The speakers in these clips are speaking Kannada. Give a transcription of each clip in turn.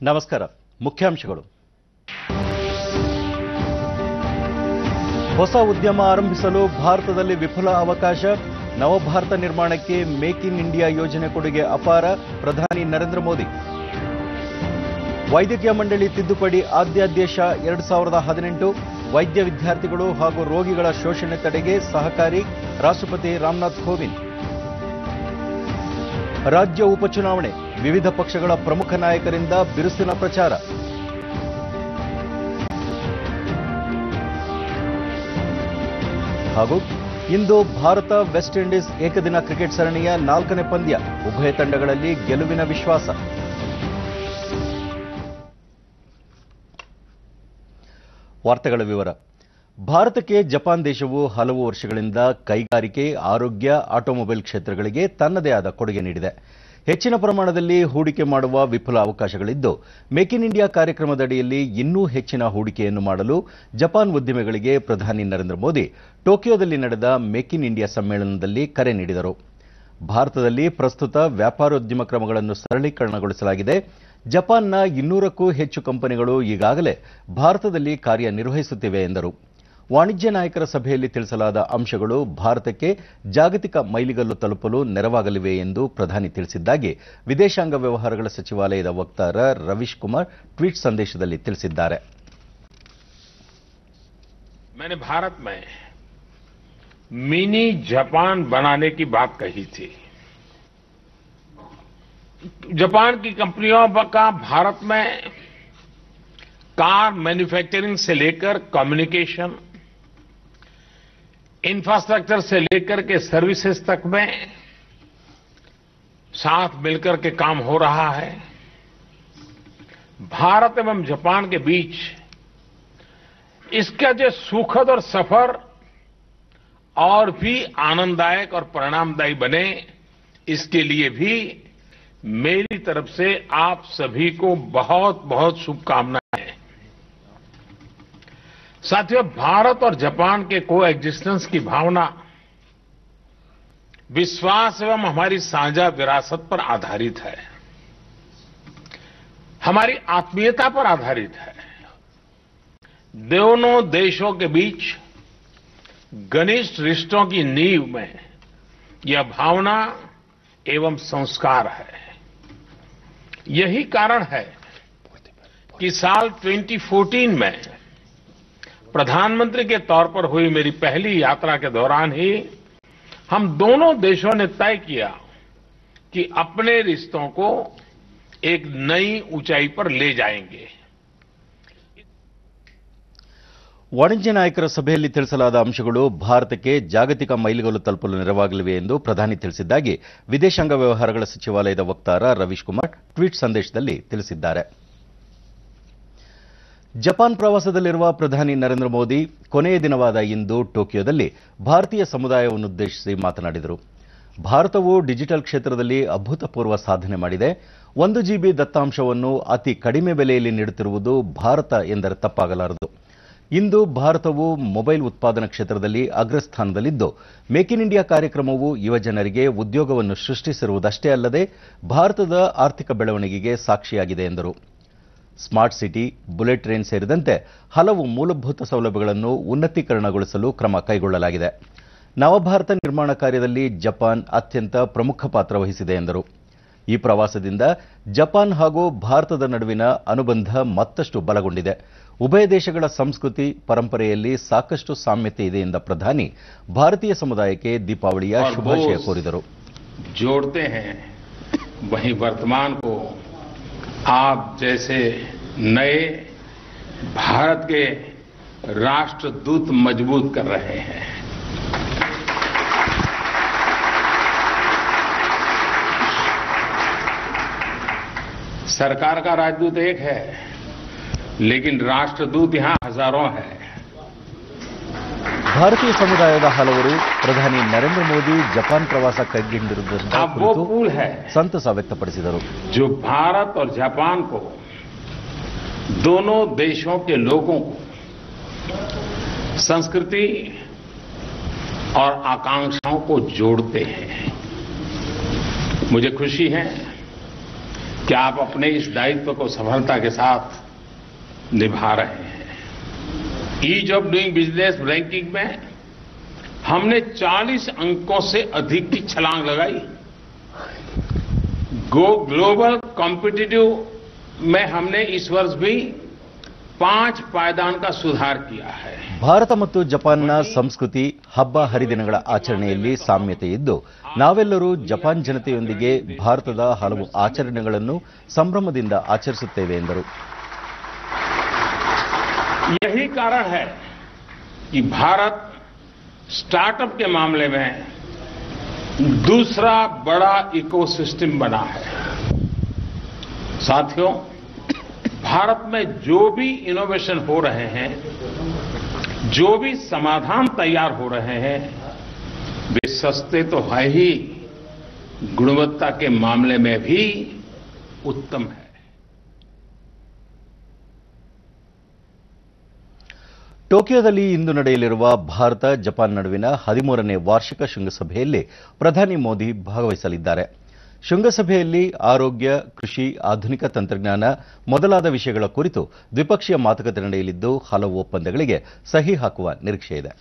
ನಮಸ್ಕಾರ ಮುಖ್ಯಾಂಶಗಳು ಹೊಸ ಉದ್ಯಮ ಆರಂಭಿಸಲು ಭಾರತದಲ್ಲಿ ವಿಫುಲ ಅವಕಾಶ ನವಭಾರತ ನಿರ್ಮಾಣಕ್ಕೆ ಮೇಕ್ ಇನ್ ಇಂಡಿಯಾ ಯೋಜನೆ ಕೊಡುಗೆ ಅಪಾರ ಪ್ರಧಾನಿ ನರೇಂದ್ರ ಮೋದಿ ವೈದ್ಯಕೀಯ ಮಂಡಳಿ ತಿದ್ದುಪಡಿ ಆದ್ಯಾದೇಶ ಎರಡು ಸಾವಿರದ ಹದಿನೆಂಟು ವೈದ್ಯ ವಿದ್ಯಾರ್ಥಿಗಳು ಹಾಗೂ ರೋಗಿಗಳ ಶೋಷಣೆ ತಡೆಗೆ ಸಹಕಾರಿ ರಾಷ್ಟ್ರಪತಿ ರಾಮನಾಥ್ ಕೋವಿಂದ್ ರಾಜ್ಯ ಉಪಚುನಾವಣೆ ವಿವಿಧ ಪಕ್ಷಗಳ ಪ್ರಮುಖ ನಾಯಕರಿಂದ ಬಿರುಸಿನ ಪ್ರಚಾರ ಹಾಗೂ ಇಂದು ಭಾರತ ವೆಸ್ಟ್ ಇಂಡೀಸ್ ಏಕದಿನ ಕ್ರಿಕೆಟ್ ಸರಣಿಯ ನಾಲ್ಕನೇ ಪಂದ್ಯ ಉಭಯ ತಂಡಗಳಲ್ಲಿ ಗೆಲುವಿನ ವಿಶ್ವಾಸ ವಾರ್ತೆಗಳ ವಿವರ ಭಾರತಕ್ಕೆ ಜಪಾನ್ ದೇಶವು ಹಲವು ವರ್ಷಗಳಿಂದ ಕೈಗಾರಿಕೆ ಆರೋಗ್ಯ ಆಟೋಮೊಬೈಲ್ ಕ್ಷೇತ್ರಗಳಿಗೆ ತನ್ನದೇ ಆದ ಕೊಡುಗೆ ನೀಡಿದೆ ಹೆಚ್ಚಿನ ಪ್ರಮಾಣದಲ್ಲಿ ಹೂಡಿಕೆ ಮಾಡುವ ವಿಫುಲ ಅವಕಾಶಗಳಿದ್ದು ಮೇಕ್ ಇನ್ ಇಂಡಿಯಾ ಕಾರ್ಯಕ್ರಮದಡಿಯಲ್ಲಿ ಇನ್ನೂ ಹೆಚ್ಚಿನ ಹೂಡಿಕೆಯನ್ನು ಮಾಡಲು ಜಪಾನ್ ಉದ್ಯಮಿಗಳಿಗೆ ಪ್ರಧಾನಿ ನರೇಂದ್ರ ಮೋದಿ ಟೋಕಿಯೋದಲ್ಲಿ ನಡೆದ ಮೇಕ್ ಇನ್ ಇಂಡಿಯಾ ಸಮ್ಮೇಳನದಲ್ಲಿ ಕರೆ ನೀಡಿದರು ಭಾರತದಲ್ಲಿ ಪ್ರಸ್ತುತ ವ್ಯಾಪಾರೋದ್ಯಮ ಕ್ರಮಗಳನ್ನು ಸರಳೀಕರಣಗೊಳಿಸಲಾಗಿದೆ ಜಪಾನ್ನ ಇನ್ನೂರಕ್ಕೂ ಹೆಚ್ಚು ಕಂಪನಿಗಳು ಈಗಾಗಲೇ ಭಾರತದಲ್ಲಿ ಕಾರ್ಯನಿರ್ವಹಿಸುತ್ತಿವೆ ಎಂದರು ವಾಣಿಜ್ಯ ನಾಯಕರ ಸಭೆಯಲ್ಲಿ ತಿಳಿಸಲಾದ ಅಂಶಗಳು ಭಾರತಕ್ಕೆ ಜಾಗತಿಕ ಮೈಲಿಗಲ್ಲು ತಲುಪಲು ನೆರವಾಗಲಿವೆ ಎಂದು ಪ್ರಧಾನಿ ತಿಳಿಸಿದ್ದಾಗಿ ವಿದೇಶಾಂಗ ವ್ಯವಹಾರಗಳ ಸಚಿವಾಲಯದ ವಕ್ತಾರ ರವೀಶ್ ಕುಮಾರ್ ಟ್ವೀಟ್ ಸಂದೇಶದಲ್ಲಿ ತಿಳಿಸಿದ್ದಾರೆ मैंने भारत में मिनी जापान बनाने की बात कही थी जापान की कंपनियों का भारत में कार मैन्युफैक्चरिंग से लेकर कम्युनिकेशन इंफ्रास्ट्रक्चर से लेकर के सर्विसेज तक में साथ मिलकर के काम हो रहा है भारत एवं जापान के बीच इसका जो सुखद और सफर और भी आनंददायक और परिणामदायी बने इसके लिए भी मेरी तरफ से आप सभी को बहुत बहुत शुभकामनाएं साथियों भारत और जापान के को एग्जिस्टेंस की भावना विश्वास एवं हमारी साझा विरासत पर आधारित है हमारी आत्मीयता पर आधारित है दोनों देशों के बीच घनिष्ठ रिश्तों की नींव में यह भावना एवं संस्कार है यही कारण है कि साल 2014 में प्रधानमंत्री के तौर पर हुई मेरी पहली यात्रा के दौरान ही हम दोनों देशों ने तय किया कि अपने रिश्तों को एक नई ऊंचाई पर ले जाएंगे ವಾಣಿಜ್ಯ ನಾಯಕರ ಸಭೆಯಲ್ಲಿ ತಿಳಿಸಲಾದ ಅಂಶಗಳು ಭಾರತಕ್ಕೆ ಜಾಗತಿಕ ಮೈಲಿಗಲ್ಲು ತಲುಪಲು ನೆರವಾಗಲಿವೆ ಎಂದು ಪ್ರಧಾನಿ ತಿಳಿಸಿದ್ದಾಗಿ ವಿದೇಶಾಂಗ ವ್ಯವಹಾರಗಳ ಸಚಿವಾಲಯದ ವಕ್ತಾರ ರವೀಶ್ ಕುಮಾರ್ ಟ್ವೀಟ್ ಸಂದೇಶದಲ್ಲಿ ತಿಳಿಸಿದ್ದಾರೆ ಜಪಾನ್ ಪ್ರವಾಸದಲ್ಲಿರುವ ಪ್ರಧಾನಿ ನರೇಂದ್ರ ಮೋದಿ ಕೊನೆಯ ದಿನವಾದ ಇಂದು ಟೋಕಿಯೋದಲ್ಲಿ ಭಾರತೀಯ ಸಮುದಾಯವನ್ನುದ್ದೇಶಿಸಿ ಮಾತನಾಡಿದರು ಭಾರತವು ಡಿಜಿಟಲ್ ಕ್ಷೇತ್ರದಲ್ಲಿ ಅಭೂತಪೂರ್ವ ಸಾಧನೆ ಮಾಡಿದೆ ಒಂದು ಜಿಬಿ ದತ್ತಾಂಶವನ್ನು ಅತಿ ಕಡಿಮೆ ಬೆಲೆಯಲ್ಲಿ ನೀಡುತ್ತಿರುವುದು ಭಾರತ ಎಂದರೆ ತಪ್ಪಾಗಲಾರದು ಇಂದು ಭಾರತವು ಮೊಬೈಲ್ ಉತ್ಪಾದನಾ ಕ್ಷೇತ್ರದಲ್ಲಿ ಅಗ್ರಸ್ಥಾನದಲ್ಲಿದ್ದು ಮೇಕ್ ಇನ್ ಇಂಡಿಯಾ ಕಾರ್ಯಕ್ರಮವು ಯುವಜನರಿಗೆ ಉದ್ಯೋಗವನ್ನು ಸೃಷ್ಟಿಸಿರುವುದಷ್ಟೇ ಅಲ್ಲದೆ ಭಾರತದ ಆರ್ಥಿಕ ಬೆಳವಣಿಗೆಗೆ ಸಾಕ್ಷಿಯಾಗಿದೆ ಎಂದರು ಸ್ಮಾರ್ಟ್ ಸಿಟಿ ಬುಲೆಟ್ ಟ್ರೈನ್ ಸೇರಿದಂತೆ ಹಲವು ಮೂಲಭೂತ ಸೌಲಭ್ಯಗಳನ್ನು ಉನ್ನತೀಕರಣಗೊಳಿಸಲು ಕ್ರಮ ಕೈಗೊಳ್ಳಲಾಗಿದೆ ನವಭಾರತ ನಿರ್ಮಾಣ ಕಾರ್ಯದಲ್ಲಿ ಜಪಾನ್ ಅತ್ಯಂತ ಪ್ರಮುಖ ಪಾತ್ರ ವಹಿಸಿದೆ ಎಂದರು ಈ ಪ್ರವಾಸದಿಂದ ಜಪಾನ್ ಹಾಗೂ ಭಾರತದ ನಡುವಿನ ಅನುಬಂಧ ಮತ್ತಷ್ಟು ಬಲಗೊಂಡಿದೆ ಉಭಯ ದೇಶಗಳ ಸಂಸ್ಕೃತಿ ಪರಂಪರೆಯಲ್ಲಿ ಸಾಕಷ್ಟು ಸಾಮ್ಯತೆ ಇದೆ ಎಂದ ಪ್ರಧಾನಿ ಭಾರತೀಯ ಸಮುದಾಯಕ್ಕೆ ದೀಪಾವಳಿಯ ಶುಭಾಶಯ ಕೋರಿದರು जोड़ते हैं वहीं वर्तमान को आप जैसे नए भारत के राष्ट्रदूत मजबूत कर रहे हैं सरकार का राजदूत एक है लेकिन राष्ट्रदूत यहां हजारों हैं ಭಾರತೀಯ ಸಮುದಾಯದ ಹಲವರು ಪ್ರಧಾನಿ ನರೇಂದ್ರ ಮೋದಿ ಜಪಾನ್ ಪ್ರವಾಸ ಕೈಗೊಂಡಿರುವುದರಿಂದ अब वो ಕುರಿತು पुल है ಸಂತಸ ವ್ಯಕ್ತಪಡಿಸಿದರು जो भारत और जापान को दोनों देशों के लोगों को संस्कृति और आकांक्षाओं को जोड़ते हैं मुझे खुशी है कि आप अपने इस दायित्व को सफलता के साथ निभा रहे हैं ease of doing business ranking में हमने 40 अंकों से अधिक की छलांग लगाई गो ग्लोबल कॉम्पिटिटिव में हमने इस वर्ष भी पांच पायदान का सुधार किया है ಭಾರತ ಮತ್ತು ಜಪಾನ್ನ ಸಂಸ್ಕೃತಿ ಹಬ್ಬ ಹರಿದಿನಗಳ ಆಚರಣೆಯಲ್ಲಿ ಸಾಮ್ಯತೆ ಇದ್ದು ನಾವೆಲ್ಲರೂ ಜಪಾನ್ ಜನತೆಯೊಂದಿಗೆ ಭಾರತದ ಹಲವು ಆಚರಣೆಗಳನ್ನು ಸಂಭ್ರಮದಿಂದ ಆಚರಿಸುತ್ತೇವೆ ಎಂದರು यही कारण है कि भारत स्टार्टअप के मामले में दूसरा बड़ा इकोसिस्टम बना है साथियों भारत में जो भी इनोवेशन हो रहे हैं जो भी समाधान तैयार हो रहे हैं वे सस्ते तो है ही गुणवत्ता के मामले में भी उत्तम है ಟೋಕಿಯೋದಲ್ಲಿ ಇಂದು ನಡೆಯಲಿರುವ ಭಾರತ ಜಪಾನ್ ನಡುವಿನ ಹದಿಮೂರನೇ ವಾರ್ಷಿಕ ಶೃಂಗಸಭೆಯಲ್ಲಿ ಪ್ರಧಾನಿ ಮೋದಿ ಭಾಗವಹಿಸಲಿದ್ದಾರೆ ಶೃಂಗಸಭೆಯಲ್ಲಿ ಆರೋಗ್ಯ ಕೃಷಿ ಆಧುನಿಕ ತಂತ್ರಜ್ಞಾನ ಮೊದಲಾದ ವಿಷಯಗಳ ಕುರಿತು ದ್ವಿಪಕ್ಷೀಯ ಮಾತುಕತೆ ನಡೆಯಲಿದ್ದು ಹಲವು ಒಪ್ಪಂದಗಳಿಗೆ ಸಹಿ ಹಾಕುವ ನಿರೀಕ್ಷೆ ಇದೆ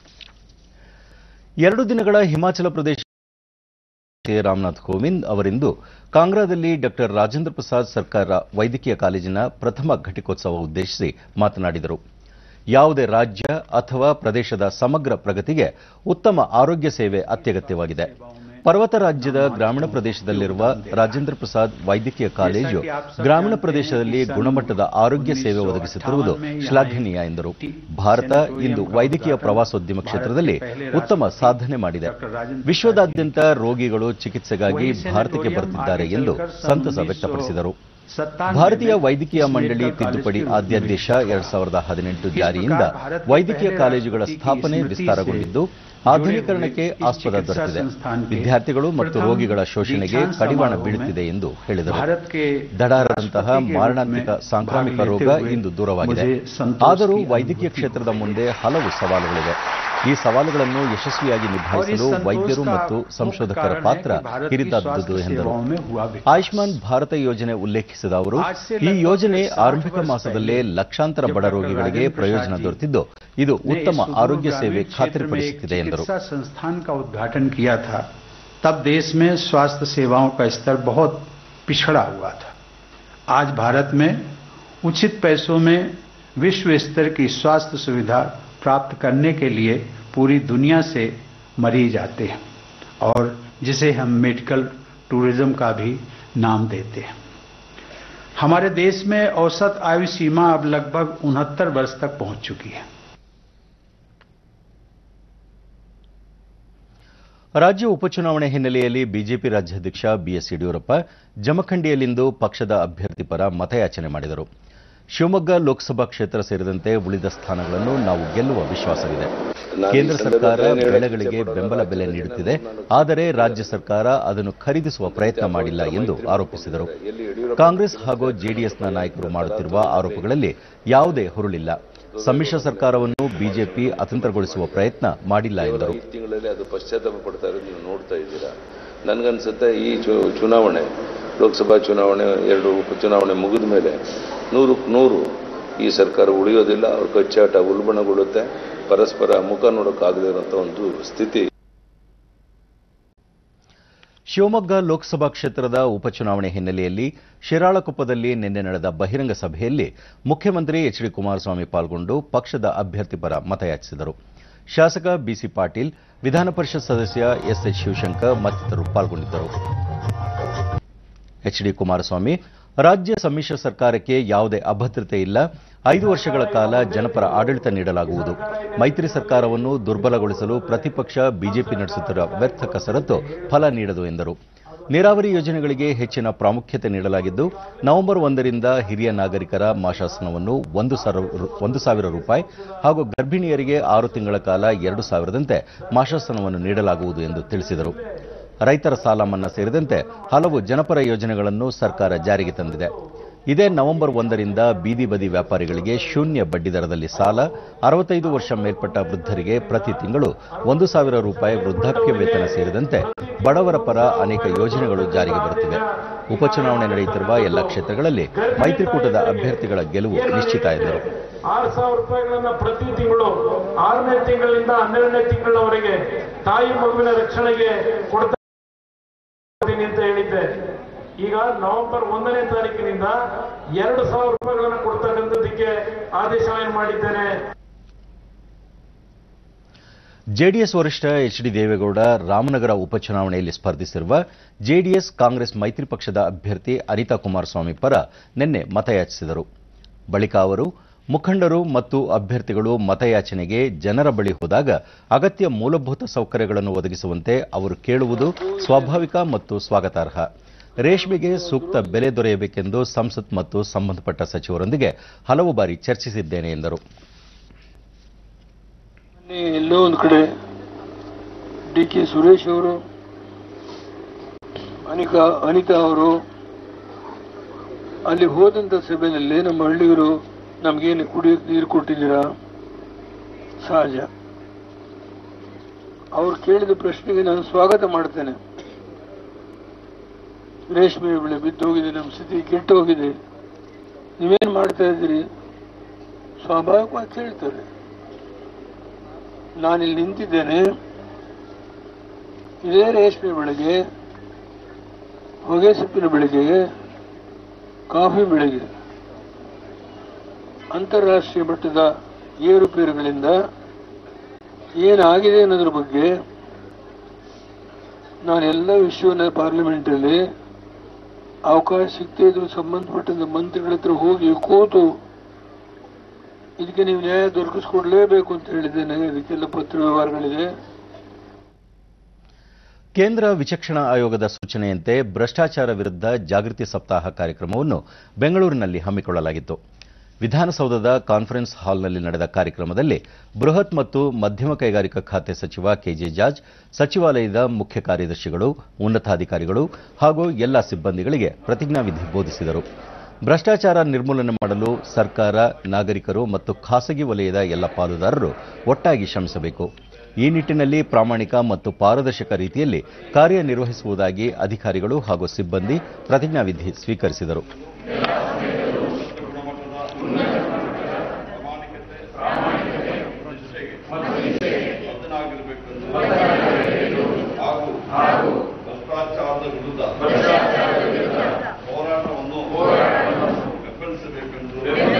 ಎರಡು ದಿನಗಳ ಹಿಮಾಚಲ ಪ್ರದೇಶ ರಾಮನಾಥ್ ಕೋವಿಂದ್ ಅವರಿಂದು ಕಾಂಗ್ರಾದಲ್ಲಿ ಡಾಕ್ಟರ್ ರಾಜೇಂದ್ರ ಪ್ರಸಾದ್ ಸರ್ಕಾರ ವೈದ್ಯಕೀಯ ಕಾಲೇಜಿನ ಪ್ರಥಮ ಘಟಿಕೋತ್ಸವ ಉದ್ದೇಶಿಸಿ ಮಾತನಾಡಿದರು ಯಾವುದೇ ರಾಜ್ಯ ಅಥವಾ ಪ್ರದೇಶದ ಸಮಗ್ರ ಪ್ರಗತಿಗೆ ಉತ್ತಮ ಆರೋಗ್ಯ ಸೇವೆ ಅತ್ಯಗತ್ಯವಾಗಿದೆ ಪರ್ವತ ರಾಜ್ಯದ ಗ್ರಾಮೀಣ ಪ್ರದೇಶದಲ್ಲಿರುವ ರಾಜೇಂದ್ರ ಪ್ರಸಾದ್ ವೈದ್ಯಕೀಯ ಕಾಲೇಜು ಗ್ರಾಮೀಣ ಪ್ರದೇಶದಲ್ಲಿ ಗುಣಮಟ್ಟದ ಆರೋಗ್ಯ ಸೇವೆ ಒದಗಿಸುತ್ತಿರುವುದು ಶ್ಲಾಘನೀಯ ಎಂದರು ಭಾರತ ಇಂದು ವೈದ್ಯಕೀಯ ಪ್ರವಾಸೋದ್ಯಮ ಕ್ಷೇತ್ರದಲ್ಲಿ ಉತ್ತಮ ಸಾಧನೆ ಮಾಡಿದೆ ವಿಶ್ವದಾದ್ಯಂತ ರೋಗಿಗಳು ಚಿಕಿತ್ಸೆಗಾಗಿ ಭಾರತಕ್ಕೆ ಬರುತ್ತಿದ್ದಾರೆ ಎಂದು ಸಂತಸ ವ್ಯಕ್ತಪಡಿಸಿದರು ಭಾರತೀಯ ವೈದ್ಯಕೀಯ ಮಂಡಳಿ ತಿದ್ದುಪಡಿ ಅಧ್ಯಾದೇಶ ಎರಡ್ ಸಾವಿರದ ಹದಿನೆಂಟು ಜಾರಿಯಿಂದ ವೈದ್ಯಕೀಯ ಕಾಲೇಜುಗಳ ಸ್ಥಾಪನೆ ವಿಸ್ತಾರಗೊಂಡಿದ್ದು ಆಧುನೀಕರಣಕ್ಕೆ ಆಸ್ಪದ ದೊರೆತಿದೆ ವಿದ್ಯಾರ್ಥಿಗಳು ಮತ್ತು ರೋಗಿಗಳ ಶೋಷಣೆಗೆ ಕಡಿವಾಣ ಬೀಳುತ್ತಿದೆ ಎಂದು ಹೇಳಿದರು ದಡಾರದಂತಹ ಮಾರಣಾಂತಿಕ ಸಾಂಕ್ರಾಮಿಕ ರೋಗ ಇಂದು ದೂರವಾಗಿದೆ ಆದರೂ ವೈದ್ಯಕೀಯ ಕ್ಷೇತ್ರದ ಮುಂದೆ ಹಲವು ಸವಾಲುಗಳಿವೆ ಈ ಸವಾಲುಗಳನ್ನು ಯಶಸ್ವಿಯಾಗಿ ನಿಭಾಯಿಸಲು ವೈದ್ಯರು ಮತ್ತು ಸಂಶೋಧಕರ ಪಾತ್ರ ಹಿರಿದಾದುದು ಎಂದರು ಆಯುಷ್ಮಾನ್ ಭಾರತ ಯೋಜನೆ ಉಲ್ಲೇಖಿಸಿದ ಅವರು ಈ ಯೋಜನೆ ಆರಂಭಿಕ ಮಾಸದಲ್ಲೇ ಲಕ್ಷಾಂತರ ಬಡ ರೋಗಿಗಳಿಗೆ ಪ್ರಯೋಜನ ದೊರೆತಿದ್ದು ಇದು ಉತ್ತಮ ಆರೋಗ್ಯ ಸೇವೆ ಖಾತ್ರಿಪಡಿಸುತ್ತಿದೆ ಎಂದರು चिकित्सा संस्थान का उद्घाटन किया था तब देश में स्वास्थ्य सेवाओं का स्तर बहुत पिछड़ा हुआ था आज भारत में उचित पैसों में विश्व स्तर की स्वास्थ्य सुविधा प्राप्त करने के लिए पूरी दुनिया से मरीज आते हैं और जिसे हम मेडिकल टूरिज्म का भी नाम देते हैं हमारे देश में औसत आयु सीमा अब लगभग उनहत्तर वर्ष तक पहुंच चुकी है ರಾಜ್ಯ ಉಪಚುನಾವಣೆ ಹಿನ್ನೆಲೆಯಲ್ಲಿ ಬಿಜೆಪಿ ರಾಜ್ಯಾಧ್ಯಕ್ಷ ಬಿಎಸ್ ಯಡಿಯೂರಪ್ಪ ಜಮಖಂಡಿಯಲ್ಲಿಂದು ಪಕ್ಷದ ಅಭ್ಯರ್ಥಿ ಪರ ಮತಯಾಚನೆ ಮಾಡಿದರು ಶಿವಮೊಗ್ಗ ಲೋಕಸಭಾ ಕ್ಷೇತ್ರ ಸೇರಿದಂತೆ ಉಳಿದ ಸ್ಥಾನಗಳನ್ನು ನಾವು ಗೆಲ್ಲುವ ವಿಶ್ವಾಸವಿದೆ ಕೇಂದ್ರ ಸರ್ಕಾರ ಬೆಳೆಗಳಿಗೆ ಬೆಂಬಲ ಬೆಲೆ ನೀಡುತ್ತಿದೆ ಆದರೆ ರಾಜ್ಯ ಸರ್ಕಾರ ಅದನ್ನು ಖರೀದಿಸುವ ಪ್ರಯತ್ನ ಮಾಡಿಲ್ಲ ಎಂದು ಆರೋಪಿಸಿದರು ಕಾಂಗ್ರೆಸ್ ಹಾಗೂ ಜೆಡಿಎಸ್ನ ನಾಯಕರು ಮಾಡುತ್ತಿರುವ ಆರೋಪಗಳಲ್ಲಿ ಯಾವುದೇ ಹುರುಳಿಲ್ಲ ಸಮ್ಮಿಶ್ರ ಸರ್ಕಾರವನ್ನು ಬಿಜೆಪಿ ಅತಂತ್ರಗೊಳಿಸುವ ಪ್ರಯತ್ನ ಮಾಡಿಲ್ಲ ಎಂದರು ಐದು ತಿಂಗಳಲ್ಲಿ ಅದು ಪಶ್ಚಾತ್ತಾಪ ಪಡ್ತಾ ಇರೋದು ನೀವು ನೋಡ್ತಾ ಇದ್ದೀರಾ ನನಗನ್ಸುತ್ತೆ ಈ ಚು- ಚುನಾವಣೆ ಲೋಕಸಭಾ ಚುನಾವಣೆ ಎರಡು ಉಪಚುನಾವಣೆ ಮುಗಿದ ಮೇಲೆ ನೂರಕ್ಕೆ ನೂರು ಈ ಸರ್ಕಾರ ಉಳಿಯೋದಿಲ್ಲ ಅವ್ರ ಕಚ್ಚಾಟ ಉಲ್ಬಣಗೊಳ್ಳುತ್ತೆ ಪರಸ್ಪರ ಮುಖ ನೋಡೋಕ್ಕಾಗದೇ ಇರೋಂಥ ಒಂದು ಸ್ಥಿತಿ ಶಿವಮೊಗ್ಗ ಲೋಕಸಭಾ ಕ್ಷೇತ್ರದ ಉಪಚುನಾವಣೆ ಹಿನ್ನೆಲೆಯಲ್ಲಿ ಶಿರಾಳಕೊಪ್ಪದಲ್ಲಿ ನಿನ್ನೆ ನಡೆದ ಬಹಿರಂಗ ಸಭೆಯಲ್ಲಿ ಮುಖ್ಯಮಂತ್ರಿ ಎಚ್ ಡಿ ಕುಮಾರಸ್ವಾಮಿ ಪಾಲ್ಗೊಂಡು ಪಕ್ಷದ ಅಭ್ಯರ್ಥಿ ಪರ ಮತಯಾಚಿಸಿದರು ಶಾಸಕ ಬಿಸಿ ಪಾಟೀಲ್ ವಿಧಾನ ಪರಿಷತ್ ಸದಸ್ಯ ಎಸ್ಎಚ್ ಶಿವಶಂಕರ್ ಮತ್ತಿತರರು ಪಾಲ್ಗೊಂಡಿದ್ದರು ಎಚ್ ಡಿ ಕುಮಾರಸ್ವಾಮಿ ರಾಜ್ಯ ಸಮ್ಮಿಶ್ರ ಸರ್ಕಾರಕ್ಕೆ ಯಾವುದೇ ಅಭದ್ರತೆ ಇಲ್ಲ ಐದು ವರ್ಷಗಳ ಕಾಲ ಜನಪರ ಆಡಳಿತ ನೀಡಲಾಗುವುದು ಮೈತ್ರಿ ಸರ್ಕಾರವನ್ನು ದುರ್ಬಲಗೊಳಿಸಲು ಪ್ರತಿಪಕ್ಷ ಬಿಜೆಪಿ ನಡೆಸುತ್ತಿರುವ ವ್ಯರ್ಥ ಕಸರತ್ತು ಫಲ ನೀಡದು ಎಂದರು ನೀರಾವರಿ ಯೋಜನೆಗಳಿಗೆ ಹೆಚ್ಚಿನ ಪ್ರಾಮುಖ್ಯತೆ ನೀಡಲಾಗಿದ್ದು ನವೆಂಬರ್ ಒಂದರಿಂದ ಹಿರಿಯ ನಾಗರಿಕರ ಮಾಶಾಸನವನ್ನು ಒಂದು ಸಾವಿರ ಒಂದು ಸಾವಿರ ರೂಪಾಯಿ ಹಾಗೂ ಗರ್ಭಿಣಿಯರಿಗೆ ಆರು ತಿಂಗಳ ಕಾಲ ಎರಡು ಸಾವಿರದಂತೆ ಮಾಶಾಸನವನ್ನು ನೀಡಲಾಗುವುದು ಎಂದು ತಿಳಿಸಿದರು ರೈತರ ಸಾಲ ಮನ್ನಾ ಸೇರಿದಂತೆ ಹಲವು ಜನಪರ ಯೋಜನೆಗಳನ್ನು ಸರ್ಕಾರ ಜಾರಿಗೆ ತಂದಿದೆ ಇದೇ ನವೆಂಬರ್ ಒಂದರಿಂದ ಬೀದಿ ಬದಿ ವ್ಯಾಪಾರಿಗಳಿಗೆ ಶೂನ್ಯ ಬಡ್ಡಿ ದರದಲ್ಲಿ ಸಾಲ ಅರವತ್ತೈದು ವರ್ಷ ಮೇಲ್ಪಟ್ಟ ವೃದ್ಧರಿಗೆ ಪ್ರತಿ ತಿಂಗಳು ಒಂದು ಸಾವಿರ ರೂಪಾಯಿ ವೃದ್ಧಾಪ್ಯ ವೇತನ ಸೇರಿದಂತೆ ಬಡವರ ಪರ ಅನೇಕ ಯೋಜನೆಗಳು ಜಾರಿಗೆ ಬರುತ್ತಿವೆ ಉಪಚುನಾವಣೆ ನಡೆಯುತ್ತಿರುವ ಎಲ್ಲ ಕ್ಷೇತ್ರಗಳಲ್ಲಿ ಮೈತ್ರಿಕೂಟದ ಅಭ್ಯರ್ಥಿಗಳ ಗೆಲುವು ನಿಶ್ಚಿತ ಎಂದರು ಆರು ಸಾವಿರ ರೂಪಾಯಿಗಳನ್ನ ಪ್ರತಿ ತಿಂಗಳು ಆರನೇ ತಿಂಗಳಿಂದ ಹನ್ನೆರಡನೇ ತಿಂಗಳವರೆಗೆ ತಾಯಿ ಮಗುವಿನ ರಕ್ಷಣೆಗೆ ಕೊಡ್ತಾ ಇದ್ದೀನಿ ಅಂತ ಹೇಳಿದ್ದೆ ಈಗ ನವೆಂಬರ್ ಒಂದನೇ ತಾರೀಕಿನಿಂದ ಎರಡು ಸಾವಿರ ರೂಪಾಯಿಗಳನ್ನ ಕೊಡ್ತಕ್ಕಂಥದ್ದಕ್ಕೆ ಆದೇಶವನ್ನು ಮಾಡಿದ್ದೇನೆ ಜೆಡಿಎಸ್ ವರಿಷ್ಠ ಎಚ್ ಡಿ ದೇವೇಗೌಡ ರಾಮನಗರ ಉಪಚುನಾವಣೆಯಲ್ಲಿ ಸ್ಪರ್ಧಿಸಿರುವ ಜೆಡಿಎಸ್ ಕಾಂಗ್ರೆಸ್ ಮೈತ್ರಿ ಪಕ್ಷದ ಅಭ್ಯರ್ಥಿ ಅನಿತಾ ಕುಮಾರಸ್ವಾಮಿ ಪರ ನಿನ್ನೆ ಮತಯಾಚಿಸಿದರು ಬಳಿಕ ಅವರು ಮುಖಂಡರು ಮತ್ತು ಅಭ್ಯರ್ಥಿಗಳು ಮತಯಾಚನೆಗೆ ಜನರ ಬಳಿ ಹೋದಾಗ ಅಗತ್ಯ ಮೂಲಭೂತ ಸೌಕರ್ಯಗಳನ್ನು ಒದಗಿಸುವಂತೆ ಅವರು ಕೇಳುವುದು ಸ್ವಾಭಾವಿಕ ಮತ್ತು ಸ್ವಾಗತಾರ್ಹ ರೇಷ್ಮೆಗೆ ಸೂಕ್ತ ಬೆಲೆ ದೊರೆಯಬೇಕೆಂದು ಸಂಸತ್ ಮತ್ತು ಸಂಬಂಧಪಟ್ಟ ಸಚಿವರೊಂದಿಗೆ ಹಲವು ಬಾರಿ ಚರ್ಚಿಸಿದ್ದೇನೆ ಎಂದರು ಮೊನ್ನೆ ಎಲ್ಲೋ ಒಂದು ಕಡೆ ಡಿ ಕೆ ಸುರೇಶ್ ಅವರು ಅನಿಕಾ ಅನಿತಾ ಅವರು ಅಲ್ಲಿ ಹೋದಂತ ಸಭೆಯಲ್ಲಿ ನಮ್ಮ ಹಳ್ಳಿಗರು ನಮ್ಗೇನು ಕುಡಿಯೋಕೆ ನೀರು ಕೊಟ್ಟಿದ್ದೀರಾ ಸಹಜ ಅವ್ರು ಕೇಳಿದ ಪ್ರಶ್ನೆಗೆ ನಾನು ಸ್ವಾಗತ ಮಾಡ್ತೇನೆ ರೇಷ್ಮೆ ಬೆಳೆ ಬಿದ್ದೋಗಿದೆ ನಮ್ಮ ಸ್ಥಿತಿ ಕೆಟ್ಟು ಹೋಗಿದೆ ನೀವೇನು ಮಾಡ್ತಾ ಇದ್ದೀರಿ ಸ್ವಾಭಾವಿಕವಾಗಿ ಕೇಳ್ತಾರೆ ನಾನಿಲ್ಲಿ ನಿಂತಿದ್ದೇನೆ ಇದೇ ರೇಷ್ಮೆ ಬೆಳೆಗೆ ಹೊಗೆ ಸೊಪ್ಪಿನ ಬೆಳೆಗೆ ಕಾಫಿ ಬೆಳೆಗೆ ಅಂತಾರಾಷ್ಟ್ರೀಯ ಮಟ್ಟದ ಏರುಪೇರುಗಳಿಂದ ಏನಾಗಿದೆ ಅನ್ನೋದ್ರ ಬಗ್ಗೆ ನಾನೆಲ್ಲ ವಿಶ್ವನ ಪಾರ್ಲಿಮೆಂಟಲ್ಲಿ ಅವಕಾಶ ಸಿಗ್ತಾ ಇದ್ರು ಸಂಬಂಧಪಟ್ಟಂತ ಮಂತ್ರಿಗಳ ಹತ್ರ ಹೋಗಿ ಕೂತು ಇದಕ್ಕೆ ನೀವು ನ್ಯಾಯ ದೊರಕಿಸ್ಕೊಡ್ಲೇಬೇಕು ಅಂತ ಹೇಳಿದ್ದೇನೆ ಇದಕ್ಕೆಲ್ಲ ಪತ್ರ ವ್ಯವಹಾರಗಳಿದೆ ಕೇಂದ್ರ ವಿಚಕ್ಷಣಾ ಆಯೋಗದ ಸೂಚನೆಯಂತೆ ಭ್ರಷ್ಟಾಚಾರ ವಿರುದ್ಧ ಜಾಗೃತಿ ಸಪ್ತಾಹ ಕಾರ್ಯಕ್ರಮವನ್ನು ಬೆಂಗಳೂರಿನಲ್ಲಿ ಹಮ್ಮಿಕೊಳ್ಳಲಾಗಿತ್ತು ವಿಧಾನಸೌಧದ ಕಾನ್ಫರೆನ್ಸ್ ಹಾಲ್ನಲ್ಲಿ ನಡೆದ ಕಾರ್ಯಕ್ರಮದಲ್ಲಿ ಬೃಹತ್ ಮತ್ತು ಮಧ್ಯಮ ಕೈಗಾರಿಕಾ ಖಾತೆ ಸಚಿವ ಕೆಜೆ ಜಾರ್ಜ್ ಸಚಿವಾಲಯದ ಮುಖ್ಯ ಕಾರ್ಯದರ್ಶಿಗಳು ಉನ್ನತಾಧಿಕಾರಿಗಳು ಹಾಗೂ ಎಲ್ಲ ಸಿಬ್ಬಂದಿಗಳಿಗೆ ಪ್ರತಿಜ್ಞಾವಿಧಿ ಬೋಧಿಸಿದರು ಭ್ರಷ್ಟಾಚಾರ ನಿರ್ಮೂಲನೆ ಮಾಡಲು ಸರ್ಕಾರ ನಾಗರಿಕರು ಮತ್ತು ಖಾಸಗಿ ವಲಯದ ಎಲ್ಲ ಪಾಲುದಾರರು ಒಟ್ಟಾಗಿ ಶ್ರಮಿಸಬೇಕು ಈ ನಿಟ್ಟಿನಲ್ಲಿ ಪ್ರಾಮಾಣಿಕ ಮತ್ತು ಪಾರದರ್ಶಕ ರೀತಿಯಲ್ಲಿ ಕಾರ್ಯನಿರ್ವಹಿಸುವುದಾಗಿ ಅಧಿಕಾರಿಗಳು ಹಾಗೂ ಸಿಬ್ಬಂದಿ ಪ್ರತಿಜ್ಞಾವಿಧಿ ಸ್ವೀಕರಿಸಿದರು ಹಾಗೂ ಭ್ರಷ್ಟಾಚಾರದ ವಿರುದ್ಧ ಹೋರಾಟವನ್ನು ಬೆಂಬಲಿಸಬೇಕೆಂದು